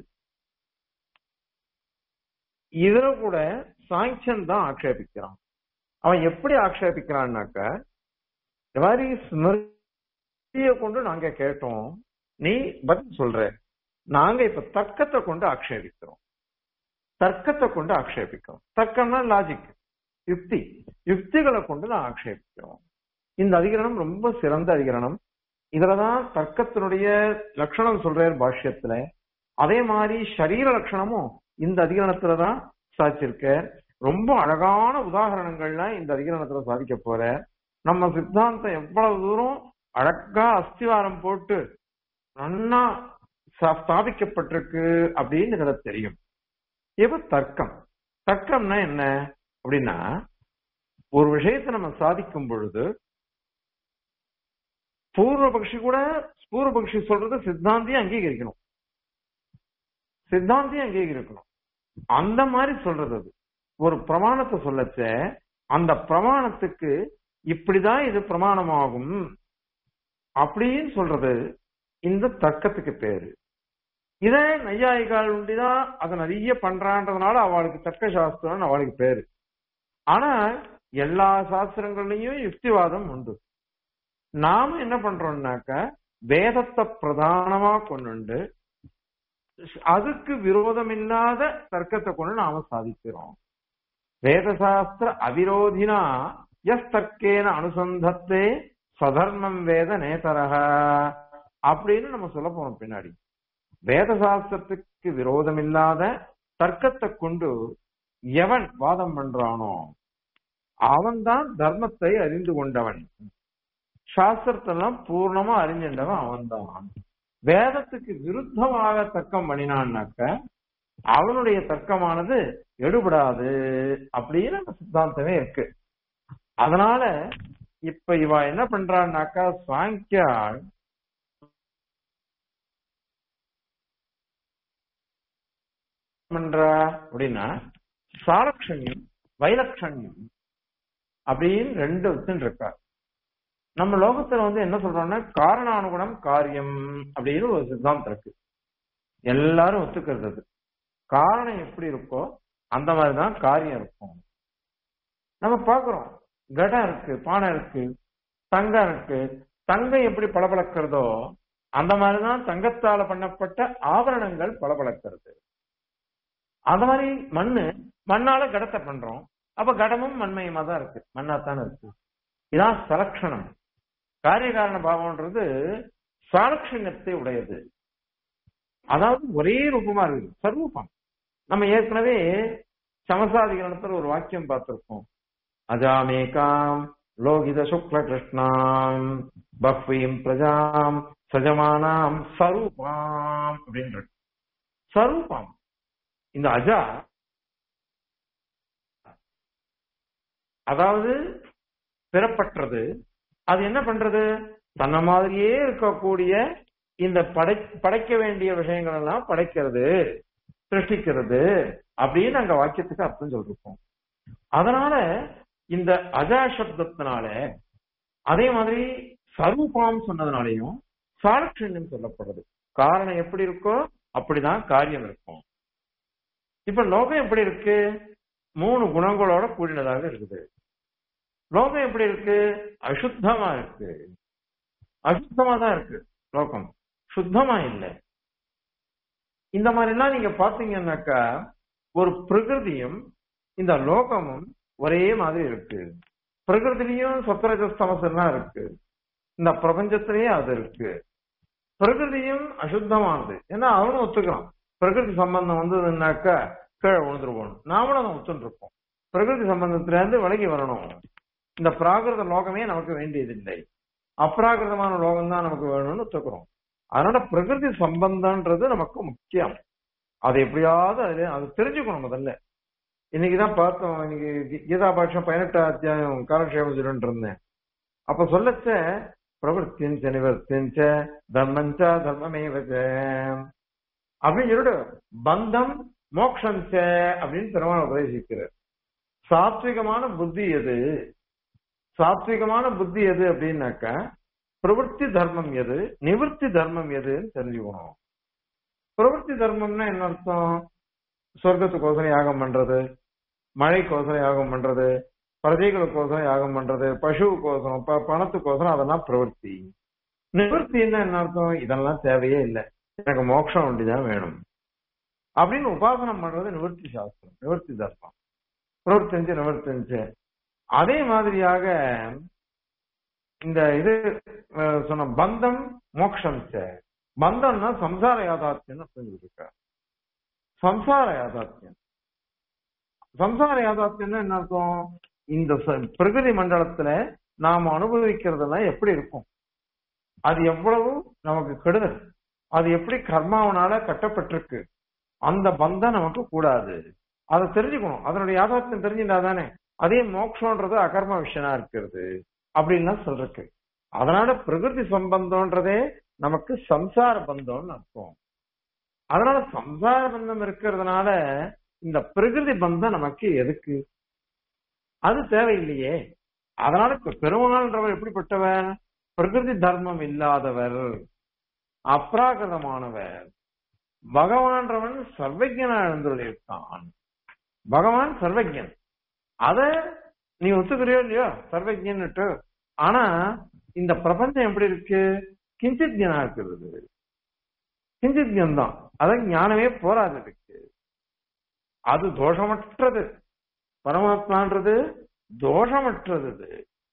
இதுல கூட சாங்கியன் தான் ஆக்ஷேபிக்கிறான் அவன் எப்படி ஆக்ஷேபிக்கிறான்னாக்க இந்த மாதிரி ஸ்மிருதிய கொண்டு நாங்க கேட்டோம் நீ பதில் சொல்ற நாங்க இப்ப தர்க்கத்தை கொண்டு ஆக்ஷேபிக்கிறோம் தர்க்கத்தை கொண்டு ஆக்ஷேபிக்கிறோம் தர்க்கம்னா லாஜிக் யுக்தி யுக்திகளை கொண்டு நான் ஆக்ஷேபிக்கிறோம் இந்த அதிகரணம் ரொம்ப சிறந்த அதிகரணம் இதுலதான் தர்க்கத்தினுடைய லட்சணம் சொல்றார் பாஷ்யத்துல அதே மாதிரி சரீர லட்சணமும் இந்த அதிகரணத்துலதான் சாதிச்சிருக்க ரொம்ப அழகான உதாரணங்கள்லாம் இந்த அதிகரணத்துல சாதிக்க போற நம்ம சித்தாந்தம் எவ்வளவு தூரம் அழகா அஸ்திவாரம் போட்டு நன்னா ஸ்தாபிக்கப்பட்டிருக்கு அப்படின்னு இதுல தெரியும் இப்ப தர்க்கம் தர்க்கம்னா என்ன அப்படின்னா ஒரு விஷயத்தை நம்ம சாதிக்கும் பொழுது பூர்வபக்ஷி கூட பூர்வபக்ஷி சொல்றது சித்தாந்தியும் அங்கீகரிக்கணும் சித்தாந்தியும் அங்கீகரிக்கணும் அந்த மாதிரி சொல்றது அது ஒரு பிரமாணத்தை சொல்லச்ச அந்த பிரமாணத்துக்கு இப்படிதான் இது பிரமாணமாகும் அப்படின்னு சொல்றது இந்த தர்க்கத்துக்கு பேரு இதே நையாயிகால் உண்டிதான் அதை நிறைய பண்றான்றதுனால அவளுக்கு தர்க்க சாஸ்திரம் அவளுக்கு பேரு ஆனா எல்லா சாஸ்திரங்கள்லயும் யுக்திவாதம் உண்டு நாம என்ன பண்றோம்னாக்க வேதத்தை பிரதானமா கொண்டு அதுக்கு விரோதம் இல்லாத தர்க்கத்தை கொண்டு நாம சாதிக்கிறோம் வேதசாஸ்திர அவிரோதினா எஸ் தர்க்கேன அனுசந்தத்தே சதர்மம் வேத நேதரக அப்படின்னு நம்ம சொல்ல போறோம் பின்னாடி வேத சாஸ்திரத்துக்கு விரோதம் இல்லாத தர்க்கத்தை கொண்டு எவன் வாதம் பண்றானோ அவன்தான் தர்மத்தை அறிந்து கொண்டவன் சாஸ்திரத்தெல்லாம் பூர்ணமா அறிஞ்சின்றவன் அவன்தான் வேதத்துக்கு விருத்தமாக தர்க்கம் பண்ணினான்னாக்க அவனுடைய தர்க்கமானது எடுபடாது அப்படின்னு அந்த சித்தாந்தமே இருக்கு அதனால இப்ப இவ என்ன பண்றான்னாக்கா சாங்கியாள் பண்றா அப்படின்னா சாலட்சண்யம் வைலட்சண்யம் அப்படின்னு ரெண்டு வச்சுன்னு இருக்கா நம்ம லோகத்துல வந்து என்ன சொல்றோம்னா காரணானுகுணம் காரியம் அப்படின்னு ஒரு சித்தாந்தம் இருக்கு எல்லாரும் ஒத்துக்கிறது அது காரணம் எப்படி இருக்கோ அந்த மாதிரிதான் காரியம் இருக்கும் நம்ம பாக்குறோம் கடம் இருக்கு பானை இருக்கு தங்கம் இருக்கு தங்கம் எப்படி பளபளக்கிறதோ அந்த மாதிரிதான் தங்கத்தால பண்ணப்பட்ட ஆபரணங்கள் பளபளக்கிறது அந்த மாதிரி மண்ணு மண்ணால கடத்தை பண்றோம் அப்ப கடமும் மண்மயமா தான் இருக்கு மண்ணாத்தானே இருக்கு இதான் சலக்ஷணம் காரியகாரண பாவம்ன்றது சாலட்சண்யத்தை உடையது அதாவது ஒரே ரூபமா இருக்குது சர்வூபம் நம்ம ஏற்கனவே சமசாதிகரணத்துல ஒரு வாக்கியம் பார்த்திருக்கோம் அஜாமேகாம் லோகித சுக்ல கிருஷ்ணாம் பக்வீம் பிரஜாம் சஜமானாம் சரூபாம் அப்படின்ற சரூபம் இந்த அஜா அதாவது பெறப்பட்டது அது என்ன பண்றது தன்ன மாதிரியே இருக்கக்கூடிய இந்த படை படைக்க வேண்டிய விஷயங்கள் எல்லாம் படைக்கிறது சிருஷ்டிக்கிறது அப்படின்னு அங்க வாக்கியத்துக்கு அர்த்தம் சொல்லிருக்கோம் அதனால இந்த அஜா சப்தத்தினால அதே மாதிரி சரூபாம் சொன்னதுனாலையும் சாலட்சண்யம் சொல்லப்படுறது காரணம் எப்படி இருக்கோ அப்படிதான் காரியம் இருக்கும் இப்ப லோகம் எப்படி இருக்கு மூணு குணங்களோட கூடினதாக இருக்குது லோகம் எப்படி இருக்கு அசுத்தமா இருக்கு அசுத்தமா தான் இருக்கு லோகம் சுத்தமா இல்லை இந்த மாதிரி எல்லாம் நீங்க பாத்தீங்கன்னாக்கா ஒரு பிரகிருதியும் இந்த லோகமும் ஒரே மாதிரி இருக்கு பிரகிருதிலையும் சத்ரஜஸ்தமஸ் எல்லாம் இருக்கு இந்த பிரபஞ்சத்திலேயே அது இருக்கு பிரகிருதியும் அசுத்தமானது ஏன்னா அவனும் ஒத்துக்கிறான் பிரகிருதி சம்பந்தம் வந்ததுன்னாக்கா கீழே விழுந்துருவோம் நாமளும் அதை ஒத்துன்னு இருப்போம் பிரகிருதி சம்பந்தத்துல இருந்து விலகி வரணும் இந்த பிராகிருத லோகமே நமக்கு வேண்டியதில்லை அப்ராகிருதமான லோகம் தான் நமக்கு வேணும்னு ஒத்துக்கிறோம் அதனால பிரகிருதி சம்பந்தம்ன்றது நமக்கு முக்கியம் அது எப்படியாவது அதுல அது தெரிஞ்சுக்கணும் முதல்ல இன்னைக்குதான் பார்த்தோம் இன்னைக்கு கீ- கீதா பாட்சம் பதினெட்டாம் அத்தியாயம் காலக்ஷேபம் சொல்லிட்டு இருந்தேன் அப்ப சொல்லச்ச பிரவருத்திஞ்ச நிவர்த்திஞ்ச தர்மஞ்ச தர்மமேவச்ச அப்படின்னு சொல்லிட்டு பந்தம் மோக்ஷஞ்ச அப்படின்னு பெருமாள் உபதேசிக்கிறார் சாத்விகமான புத்தி எது சாத்விகமான புத்தி எது அப்படின்னாக்கா பிரவருத்தி தர்மம் எது நிவர்த்தி தர்மம் எதுன்னு தெரிஞ்சுக்கணும் பிரவருத்தி தர்மம்னா என்ன அர்த்தம் சொர்க்கத்துக்கோசரம் யாகம் பண்றது மழைக்கோசரம் யாகம் பண்றது பிரஜைகளுக்கோசரம் யாகம் பண்றது பசுவுக்கோசரம் ப- பணத்துக்கோசரம் அதெல்லாம் பிரவருத்தி நிவர்த்தின்னா என்ன அர்த்தம் இதெல்லாம் தேவையே இல்லை எனக்கு மோட்சம் ஒண்டிதான் வேணும் அப்படின்னு உபாசனம் பண்றது நிவர்த்தி சாஸ்திரம் நிவர்த்தி தர்மம் பிரவர்த்திஞ்சு நிவர்த்திஞ்சு அதே மாதிரியாக இந்த இது அஹ், சொன்ன பந்தம் மோக்ஷம் ச. பந்தம்னா சம்சார யாதார்த்தியம் புரிஞ்சுக்க சம்சார யாதார்த்தியம் சம்சார யாதார்த்தியம்னா என்ன அர்த்தம் இந்த ச- பிரகிருதி மண்டலத்துல நாம அனுபவிக்கிறதெல்லாம் எப்படி இருக்கும் அது எவ்வளவு நமக்கு கெடுதல் அது எப்படி கர்மாவனால கட்டப்பட்டிருக்கு அந்த பந்தம் நமக்கு கூடாது அதை தெரிஞ்சுக்கணும் அதனுடைய யாதார்த்தம் தெரிஞ்சுட்டா தானே அதே மோட்சம்ன்றது அகர்ம விஷயனா இருக்கிறது அப்படின்லாம் சொல்றக்கு அதனால பிரகிருதி சம்பந்தம்ன்றதே நமக்கு சம்சார பந்தம்னு அர்த்தம் அதனால சம்சார பந்தம் இருக்கிறதுனால இந்த பிரகிருதி பந்தம் நமக்கு எதுக்கு அது தேவையில்லையே அதனால இப்ப பெருமாள்ன்றவர் எப்படிப்பட்டவர் பிரகிருதி தர்மம் இல்லாதவர் அப்ராகிருதமானவர் பகவான்றவன் சர்வஜனா எழுந்துள்ளிருக்கான் பகவான் சர்வஜன் அத நீ ஒத்துக்கிறியோ இல்லையோ சர்வஜன்னுட்டு ஆனா இந்த பிரபஞ்சம் எப்படி இருக்கு கிஞ்சித் ஞானா இருக்கிறது கிஞ்சித் தான் அத ஞானமே போராது இருக்கு அது தோஷமற்றது பரமாத்மான்றது தோஷமற்றது இது.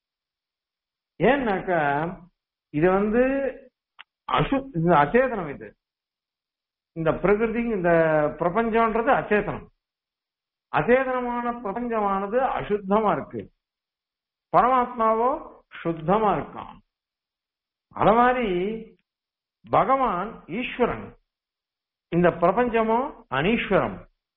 ஏன்னாக்கா இது வந்து அசு இது அச்சேதனம் இது இந்த பிரகிருதி இந்த பிரபஞ்சம்ன்றது அச்சேதனம் அச்சேதனமான பிரபஞ்சமானது அசுத்தமா இருக்கு பரமாத்மாவோ சுத்தமா இருக்கான் அத மாதிரி பகவான் ஈஸ்வரன் இந்த பிரபஞ்சமோ அனீஸ்வரம்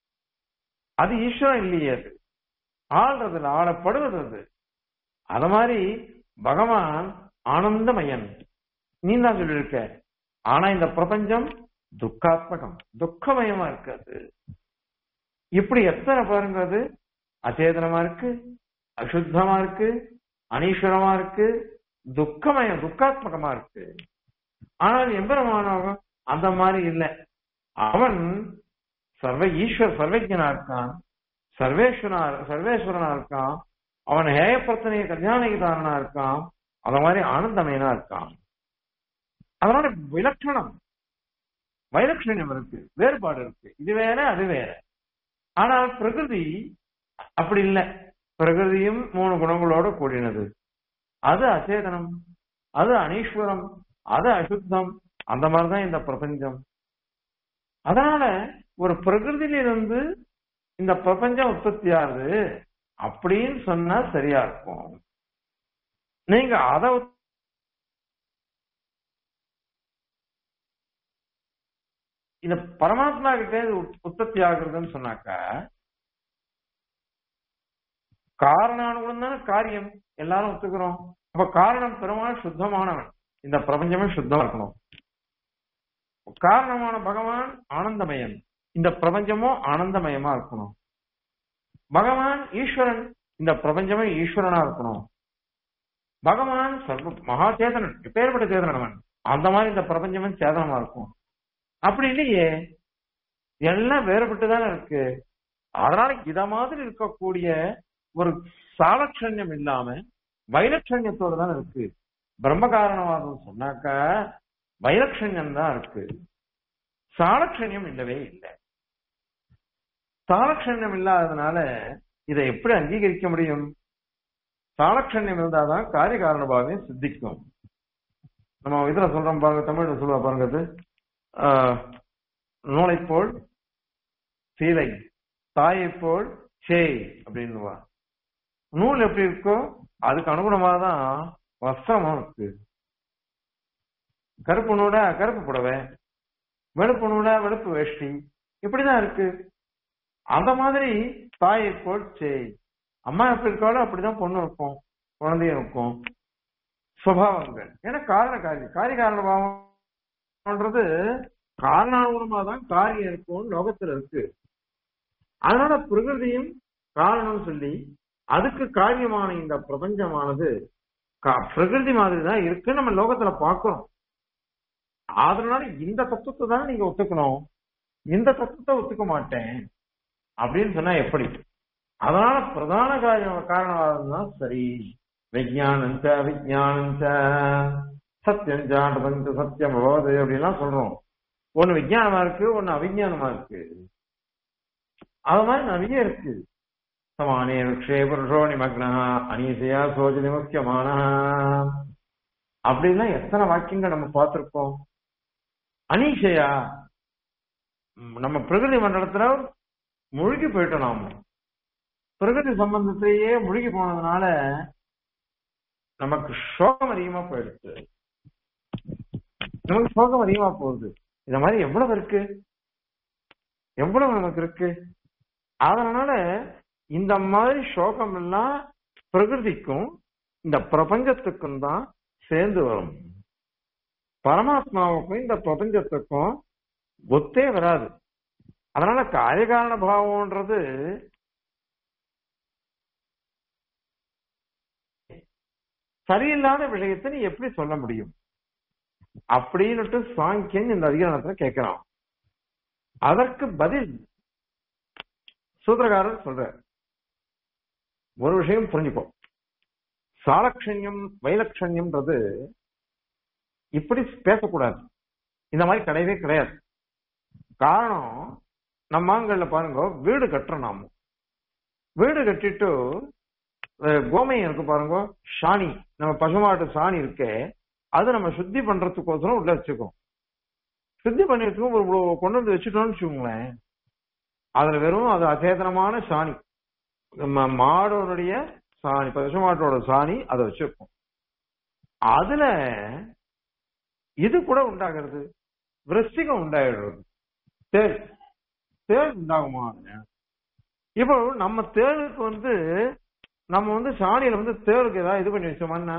அது ஈஸ்வரன் இல்லையே அது ஆள்றது இல்ல, ஆளப்படுவது அது அத மாதிரி பகவான் ஆனந்தமயன் நீ தான் சொல்லியிருக்க ஆனா இந்த பிரபஞ்சம் துக்காத்மகம் துக்கமயமா இருக்காது இப்படி எத்தனை பாருங்க அது அச்சேதனமா இருக்கு அசுத்தமா இருக்கு அனீஸ்வரமா இருக்கு துக்கமயம் துக்காத்மகமா இருக்கு ஆனால் எம்பெருமானவன் அந்த மாதிரி இல்லை அவன் சர்வ ஈஸ்வர சர்வஜனா இருக்கான் சர்வேஸ்வரனா சர்வேஸ்வரனா இருக்கான் அவன் ஹேய பிரச்சனைய கல்யாணகிதாரனா இருக்கான் அத மாதிரி ஆனந்தமயனா இருக்கான் அதனால விலட்சணம் வைலட்சணியம் இருக்கு வேறுபாடு இருக்கு இது வேற அது வேற ஆனால் பிரகிருதி அப்படி இல்லை பிரகிருதியும் மூணு குணங்களோட கூடினது அது அச்சேதனம் அது அனீஸ்வரம் அது அசுத்தம் அந்த மாதிரிதான் இந்த பிரபஞ்சம் அதனால ஒரு பிரகிருதியிலிருந்து இந்த பிரபஞ்சம் உற்பத்தி ஆகுது அப்படின்னு சொன்னா சரியா இருக்கும் நீங்க அதை இந்த பரமாத்மா கிட்ட இது உத்- உற்பத்தி ஆகுறதுன்னு சொன்னாக்கா காரணானுகுணம் தானே காரியம் எல்லாரும் ஒத்துக்கிறோம் அப்ப காரணம் பெருமாள் சுத்தமானவன் இந்த பிரபஞ்சமே சுத்தமா இருக்கணும் காரணமான பகவான் ஆனந்தமயன் இந்த பிரபஞ்சமும் ஆனந்தமயமா இருக்கணும் பகவான் ஈஸ்வரன் இந்த பிரபஞ்சமே ஈஸ்வரனா இருக்கணும் பகவான் சர்வ மகா சேதனன் எப்பேற்பட்ட சேதனன் அவன் அந்த மாதிரி இந்த பிரபஞ்சமே சேதனமா இருக்கும் அப்படி இல்லையே எல்லாம் வேறுபட்டுதானே இருக்கு அதனால இத மாதிரி இருக்கக்கூடிய ஒரு சாலட்சண்யம் இல்லாம வைலட்சண்யத்தோட தான் இருக்கு பிரம்ம காரணவாதம் சொன்னாக்கா வைலட்சண்யம் தான் இருக்கு சாலட்சண்யம் இல்லவே இல்லை சாலட்சண்யம் இல்லாததுனால இதை எப்படி அங்கீகரிக்க முடியும் சாலட்சண்யம் இருந்தாதான் காரிய காரண பாவம் சித்திக்கும் நம்ம இதுல சொல்றோம் பாருங்க தமிழ்ல சொல்லுவா பாருங்க அது ஆஹ், நூலைப் போல் சீலை தாயைப் போல் சேய் அப்படின்னுவா நூல் எப்படி இருக்கோ அதுக்கு அனுகுணமா தான் வஸ்திரமும் இருக்கு கருப்பு நூலா கருப்பு புடவை வெளுப்பு நூலா வெளுப்பு வேஷ்டி இப்படிதான் இருக்கு அந்த மாதிரி தாயை போல் செய் அம்மா எப்படி இருக்காளோ அப்படிதான் பொண்ணு இருக்கும் குழந்தையும் இருக்கும் சுபாவங்கள் ஏன்னா காரண காரியம் காரிய காரண பாவம்ன்றது காரணானுகுணமா தான் காரியம் இருக்கும் லோகத்துல இருக்கு அதனால பிரகிருதியும் காரணம் சொல்லி அதுக்கு காரியமான இந்த பிரபஞ்சமானது கா- பிரகிருதி மாதிரி தான் இருக்கு நம்ம லோகத்துல பார்க்கிறோம் அதனால இந்த தத்துவத்தை தான் நீங்க ஒத்துக்கணும் இந்த தத்துவத்தை ஒத்துக்க மாட்டேன் அப்படின்னு சொன்னா எப்படி அதனால பிரதான காரியம் காரணவாதம் தான் சரி விஜயானம் ச விஜயானம் ச சத்தியம் சாண்டபஞ்ச சத்தியம் பவது அப்படின்லாம் சொல்றோம் ஒண்ணு விஜயானமா இருக்கு ஒண்ணு அவிஜானமா இருக்கு அது மாதிரி நிறைய இருக்கு சமானே விக்ஷே புருஷோ நிமக்னா அனீசையா சோஜ நிமுக்கியமான அப்படின்னா எத்தனை வாக்கியங்கள் நம்ம பார்த்திருக்கோம் அனீஷையா ம், நம்ம பிரகிருதி மண்டலத்துல முழுகி போயிட்டோம் நாம பிரகிருதி சம்பந்தத்திலேயே முழுகி போனதுனால நமக்கு சோகம் அதிகமா போயிடுச்சு நமக்கு சோகம் அதிகமா போகுது இந்த மாதிரி எவ்வளவு இருக்கு எவ்வளவு நமக்கு இருக்கு அதனால இந்த மாதிரி சோகம் எல்லாம் பிரகிருதிக்கும் இந்த பிரபஞ்சத்துக்கும் தான் சேர்ந்து வரும் பரமாத்மாவுக்கும் இந்த பிரபஞ்சத்துக்கும் ஒத்தே வராது அதனால காரியகாரண பாவம்ன்றது சரியில்லாத விஷயத்தை நீ எப்படி சொல்ல முடியும் அப்படின்னுட்டு சாங்கியன் இந்த அதிகாரத்துல கேட்கிறான் அதற்கு பதில் சூத்திரகாரர் சொல்ற ஒரு விஷயம் புரிஞ்சுக்கோ சாலட்சண்யம் வைலட்சண்யம்ன்றது இப்படி பேசக்கூடாது இந்த மாதிரி கிடையவே கிடையாது காரணம் நம்ம ஆண்கள்ல பாருங்க வீடு கட்டுறோம் நாம வீடு கட்டிட்டு அஹ், கோமயம் இருக்கு பாருங்க சாணி நம்ம பசுமாட்டு சாணி இருக்கே அது நம்ம சுத்தி பண்றதுக்கோசரம் உள்ள வச்சுக்கோம் சுத்தி பண்ணி வச்சுக்கோம் ஒரு இவ்வளவு கொண்டு வந்து வச்சுட்டோம்னு வச்சுக்கோங்களேன் அதுல வெறும் அது அச்சேதனமான சாணி நம்ம மாடோனுடைய சாணி பசுமாட்டோட சாணி அதை வச்சிருக்கோம் அதுல இது கூட உண்டாகிறது விருஷ்டிகம் உண்டாயிடுறது தேள் தேள் உண்டாகுமா இப்போ நம்ம தேளுக்கு வந்து நம்ம வந்து சாணியில வந்து தேளுக்கு ஏதாவது இது பண்ணி வச்சோமான்னா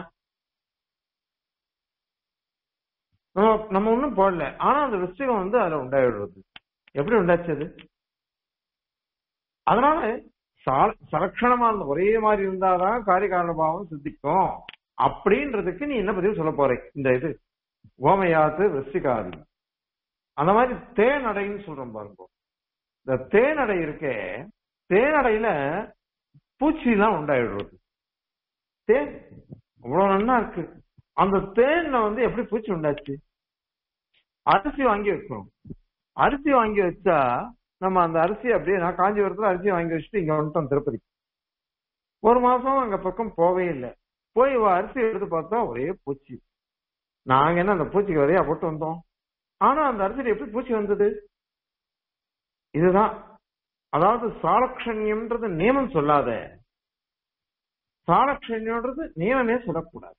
நம்ம நம்ம ஒண்ணும் போடல ஆனா அந்த விருஷ்டிகம் வந்து அதுல உண்டாயிடுறது எப்படி உண்டாச்சு அது அதனால சா- சலட்சணமா இருந்த ஒரே மாதிரி இருந்தாதான் காரிய காரண பாவம் சித்திக்கும் அப்படின்றதுக்கு நீ என்ன பதில் சொல்ல போற இந்த இது ஓமையாத்து விருஷ்டிகாதி அந்த மாதிரி தேனடைன்னு சொல்றோம் பாருங்க இந்த தேனடை இருக்கே தேனடையில பூச்சி எல்லாம் உண்டாயிடுறது தேன் அவ்வளவு நன்னா இருக்கு அந்த தேன்ல வந்து எப்படி பூச்சி உண்டாச்சு அரிசி வாங்கி வைக்கிறோம் அரிசி வாங்கி வச்சா நம்ம அந்த அரிசி அப்படியே நான் காஞ்சிபுரத்துல அரிசி வாங்கி வச்சுட்டு இங்க வந்துட்டோம் திருப்பதி ஒரு மாசம் அங்க பக்கம் போவே இல்லை போய் இவ அரிசி எடுத்து பார்த்தா ஒரே பூச்சி நாங்க என்ன அந்த பூச்சிக்கு வரையா போட்டு வந்தோம் ஆனா அந்த அரிசியில எப்படி பூச்சி வந்தது இதுதான் அதாவது சாலக்ஷண்யம்ன்றது நியமம் சொல்லாத சாலக்ஷண்யம்ன்றது நியமமே சொல்லக்கூடாது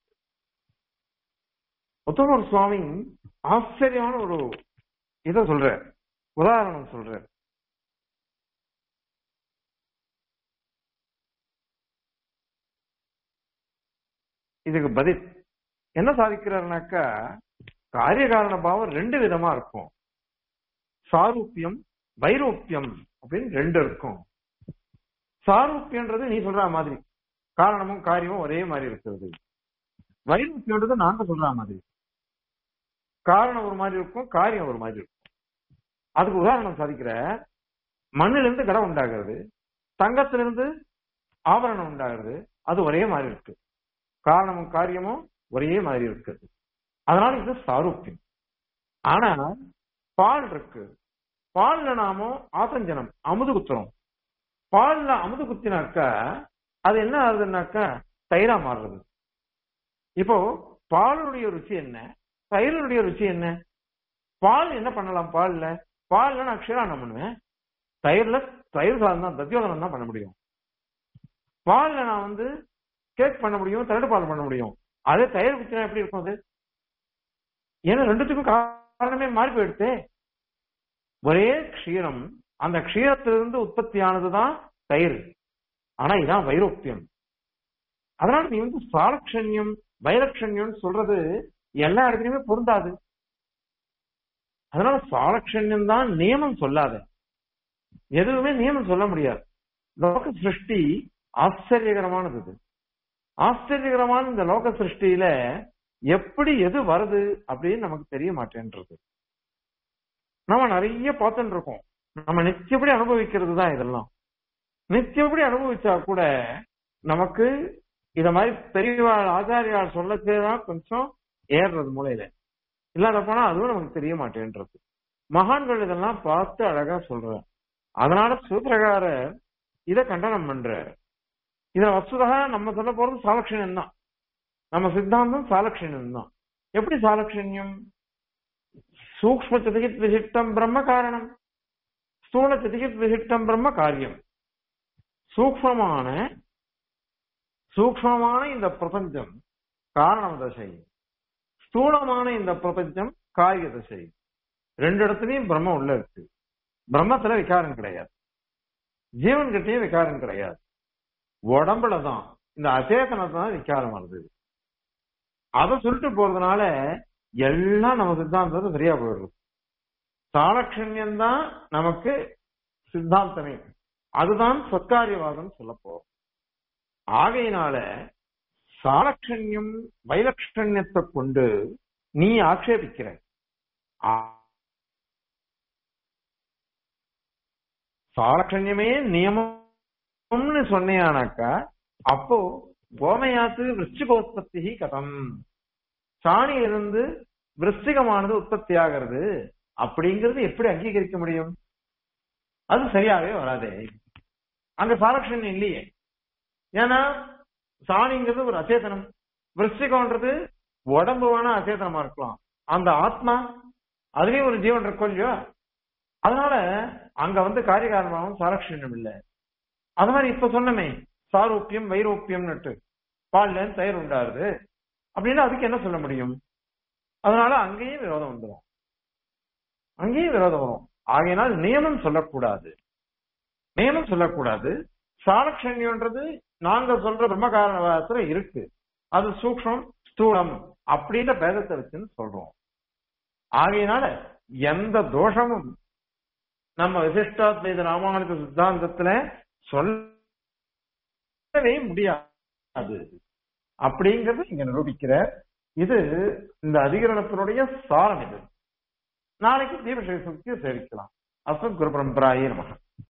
உத்தமர் சுவாமி ஆச்சரியமான ஒரு இத சொல்ற உதாரணம் சொல்ற இதுக்கு பதில் என்ன சாதிக்கிறாருனாக்கா காரிய காரண பாவம் ரெண்டு விதமா இருக்கும் சாரூப்பியம் வைரூப்பியம் அப்படின்னு ரெண்டு இருக்கும் சாரூப்பியன்றது நீ சொல்ற மாதிரி காரணமும் காரியமும் ஒரே மாதிரி இருக்கிறது வைரூப்பியன்றது நாங்க சொல்ற மாதிரி காரணம் ஒரு மாதிரி இருக்கும் காரியம் ஒரு மாதிரி இருக்கும் அதுக்கு உதாரணம் சாதிக்கிற மண்ணிலிருந்து கடை உண்டாகிறது தங்கத்திலிருந்து ஆபரணம் உண்டாகிறது அது ஒரே மாதிரி இருக்கு காரணமும் காரியமும் ஒரே மாதிரி இருக்குது அதனால இது சாரூப்பியம் ஆனா பால் இருக்கு பால்ல நாம ஆசஞ்சனம் அமுது குத்துறோம் பால்ல அமுது குத்தினாக்கா அது என்ன ஆகுதுன்னாக்கா தயிரா மாறுறது இப்போ பாலுடைய ருச்சி என்ன தயிரினுடைய ருச்சி என்ன பால் என்ன பண்ணலாம் பால்ல பால்ல நான் க்ஷீரானம் பண்ணுவேன் தயிர்ல தயிர் சாதம் தான் தத்தியோதனம் தான் பண்ண முடியும் பால்ல நான் வந்து கேக் பண்ண முடியும் தரடு பால் பண்ண முடியும் அதே தயிர் குச்சினா எப்படி இருக்கும் அது ஏன்னா ரெண்டுத்துக்கும் காரணமே மாறி போயிடுத்தே ஒரே க்ஷீரம் அந்த க்ஷீரத்திலிருந்து உற்பத்தியானதுதான் தயிர் ஆனா இதான் வைரோக்கியம் அதனால நீ வந்து சாலக்ஷண்யம் வைலக்ஷண்யம் சொல்றது எல்லா இடத்துலயுமே பொருந்தாது அதனால சாலக்ஷண்யம் தான் நியமம் சொல்லாத எதுவுமே நியமம் சொல்ல முடியாது லோக சிருஷ்டி ஆச்சரியகரமானது இது ஆச்சரியகரமான இந்த லோக சிருஷ்டியில எப்படி எது வருது அப்படின்னு நமக்கு தெரிய மாட்டேன்றது நம்ம நிறைய பார்த்துட்டு இருக்கோம் நம்ம நிச்சயப்படி அனுபவிக்கிறது தான் இதெல்லாம் நிச்சயப்படி அனுபவிச்சா கூட நமக்கு இத மாதிரி பெரியவாள் ஆச்சாரியால் சொல்லச்சேதான் கொஞ்சம் ஏறுறது மூலையில இல்லாத போனா அதுவும் நமக்கு தெரிய மாட்டேன்றது மகான்கள் இதெல்லாம் பார்த்து அழகா சொல்ற அதனால சூத்திரகார இத கண்டனம் பண்ற இதுல வசுதா நம்ம சொல்ல போறது சாலக்ஷணியம் தான் நம்ம சித்தாந்தம் சாலக்ஷணியம் தான் எப்படி சாலக்ஷண்யம் சூக்ம சதிகித் விசிஷ்டம் பிரம்ம காரணம் ஸ்தூல சதிகித் விசிஷ்டம் பிரம்ம காரியம் சூக்மமான சூக்மமான இந்த பிரபஞ்சம் காரண தசை ஸ்தூலமான இந்த பிரபஞ்சம் காரிய தசை ரெண்டு இடத்துலயும் பிரம்மம் உள்ள இருக்கு பிரம்மத்துல விகாரம் கிடையாது ஜீவன் கிட்டயும் விகாரம் கிடையாது உடம்புல தான் இந்த அச்சேதனத்தை தான் விகாரம் வருது அதை சொல்லிட்டு போறதுனால எல்லாம் நம்ம சித்தாந்தத்தை சரியா போயிடுறது சாலக்ஷண்யம் தான் நமக்கு சித்தாந்தமே அதுதான் சொற்காரியவாதம் சொல்ல போறோம் ஆகையினால சாலக்ஷண்யம் வைலக்ஷண்யத்தை கொண்டு நீ ஆக்ஷேபிக்கிற சாலக்ஷண்யமே நியமம்னு சொன்னியானாக்கா அப்போ கோமயாத்து விருச்சிகோத்பத்தி கதம் சாணியிலிருந்து விருச்சிகமானது உற்பத்தி ஆகிறது அப்படிங்கிறது எப்படி அங்கீகரிக்க முடியும் அது சரியாவே வராதே அங்க சாலக்ஷண்யம் இல்லையே ஏன்னா சாணிங்கிறது ஒரு அச்சேதனம் விருச்சிகம்ன்றது உடம்பு வேணா அச்சேதனமா இருக்கலாம் அந்த ஆத்மா அதுலயும் ஒரு ஜீவன் இருக்கும் இல்லையோ அதனால அங்க வந்து காரியகாரணமாகவும் சாலக்ஷண்யம் இல்லை அது மாதிரி இப்ப சொன்னமே சாரூப்பியம் வைரோப்பியம்னுட்டு பால்ல இருந்து தயிர் உண்டாருது அப்படின்னா அதுக்கு என்ன சொல்ல முடியும் அதனால அங்கேயும் விரோதம் வந்துடும் அங்கேயும் விரோதம் வரும் ஆகையினால் நியமம் சொல்லக்கூடாது நியமம் சொல்லக்கூடாது சாலக்ஷண்யம்ன்றது நாங்க சொல்ற பிரம்மகாரணவாதத்துல இருக்கு அது சூக்ஷம் ஸ்தூலம் அப்படின்ற பேதத்தை வச்சுன்னு சொல்றோம் ஆகையினால எந்த தோஷமும் நம்ம விசிஷ்டாத்வைத ராமானுஜ சித்தாந்தத்துல சொல்லவே முடியாது அப்படிங்கறது இங்க நிரூபிக்கிற இது இந்த அதிகரணத்தினுடைய சாரம் இது நாளைக்கு தீபசக்தியை சேவிக்கலாம் அசத் குரு பரம்பராயே நமக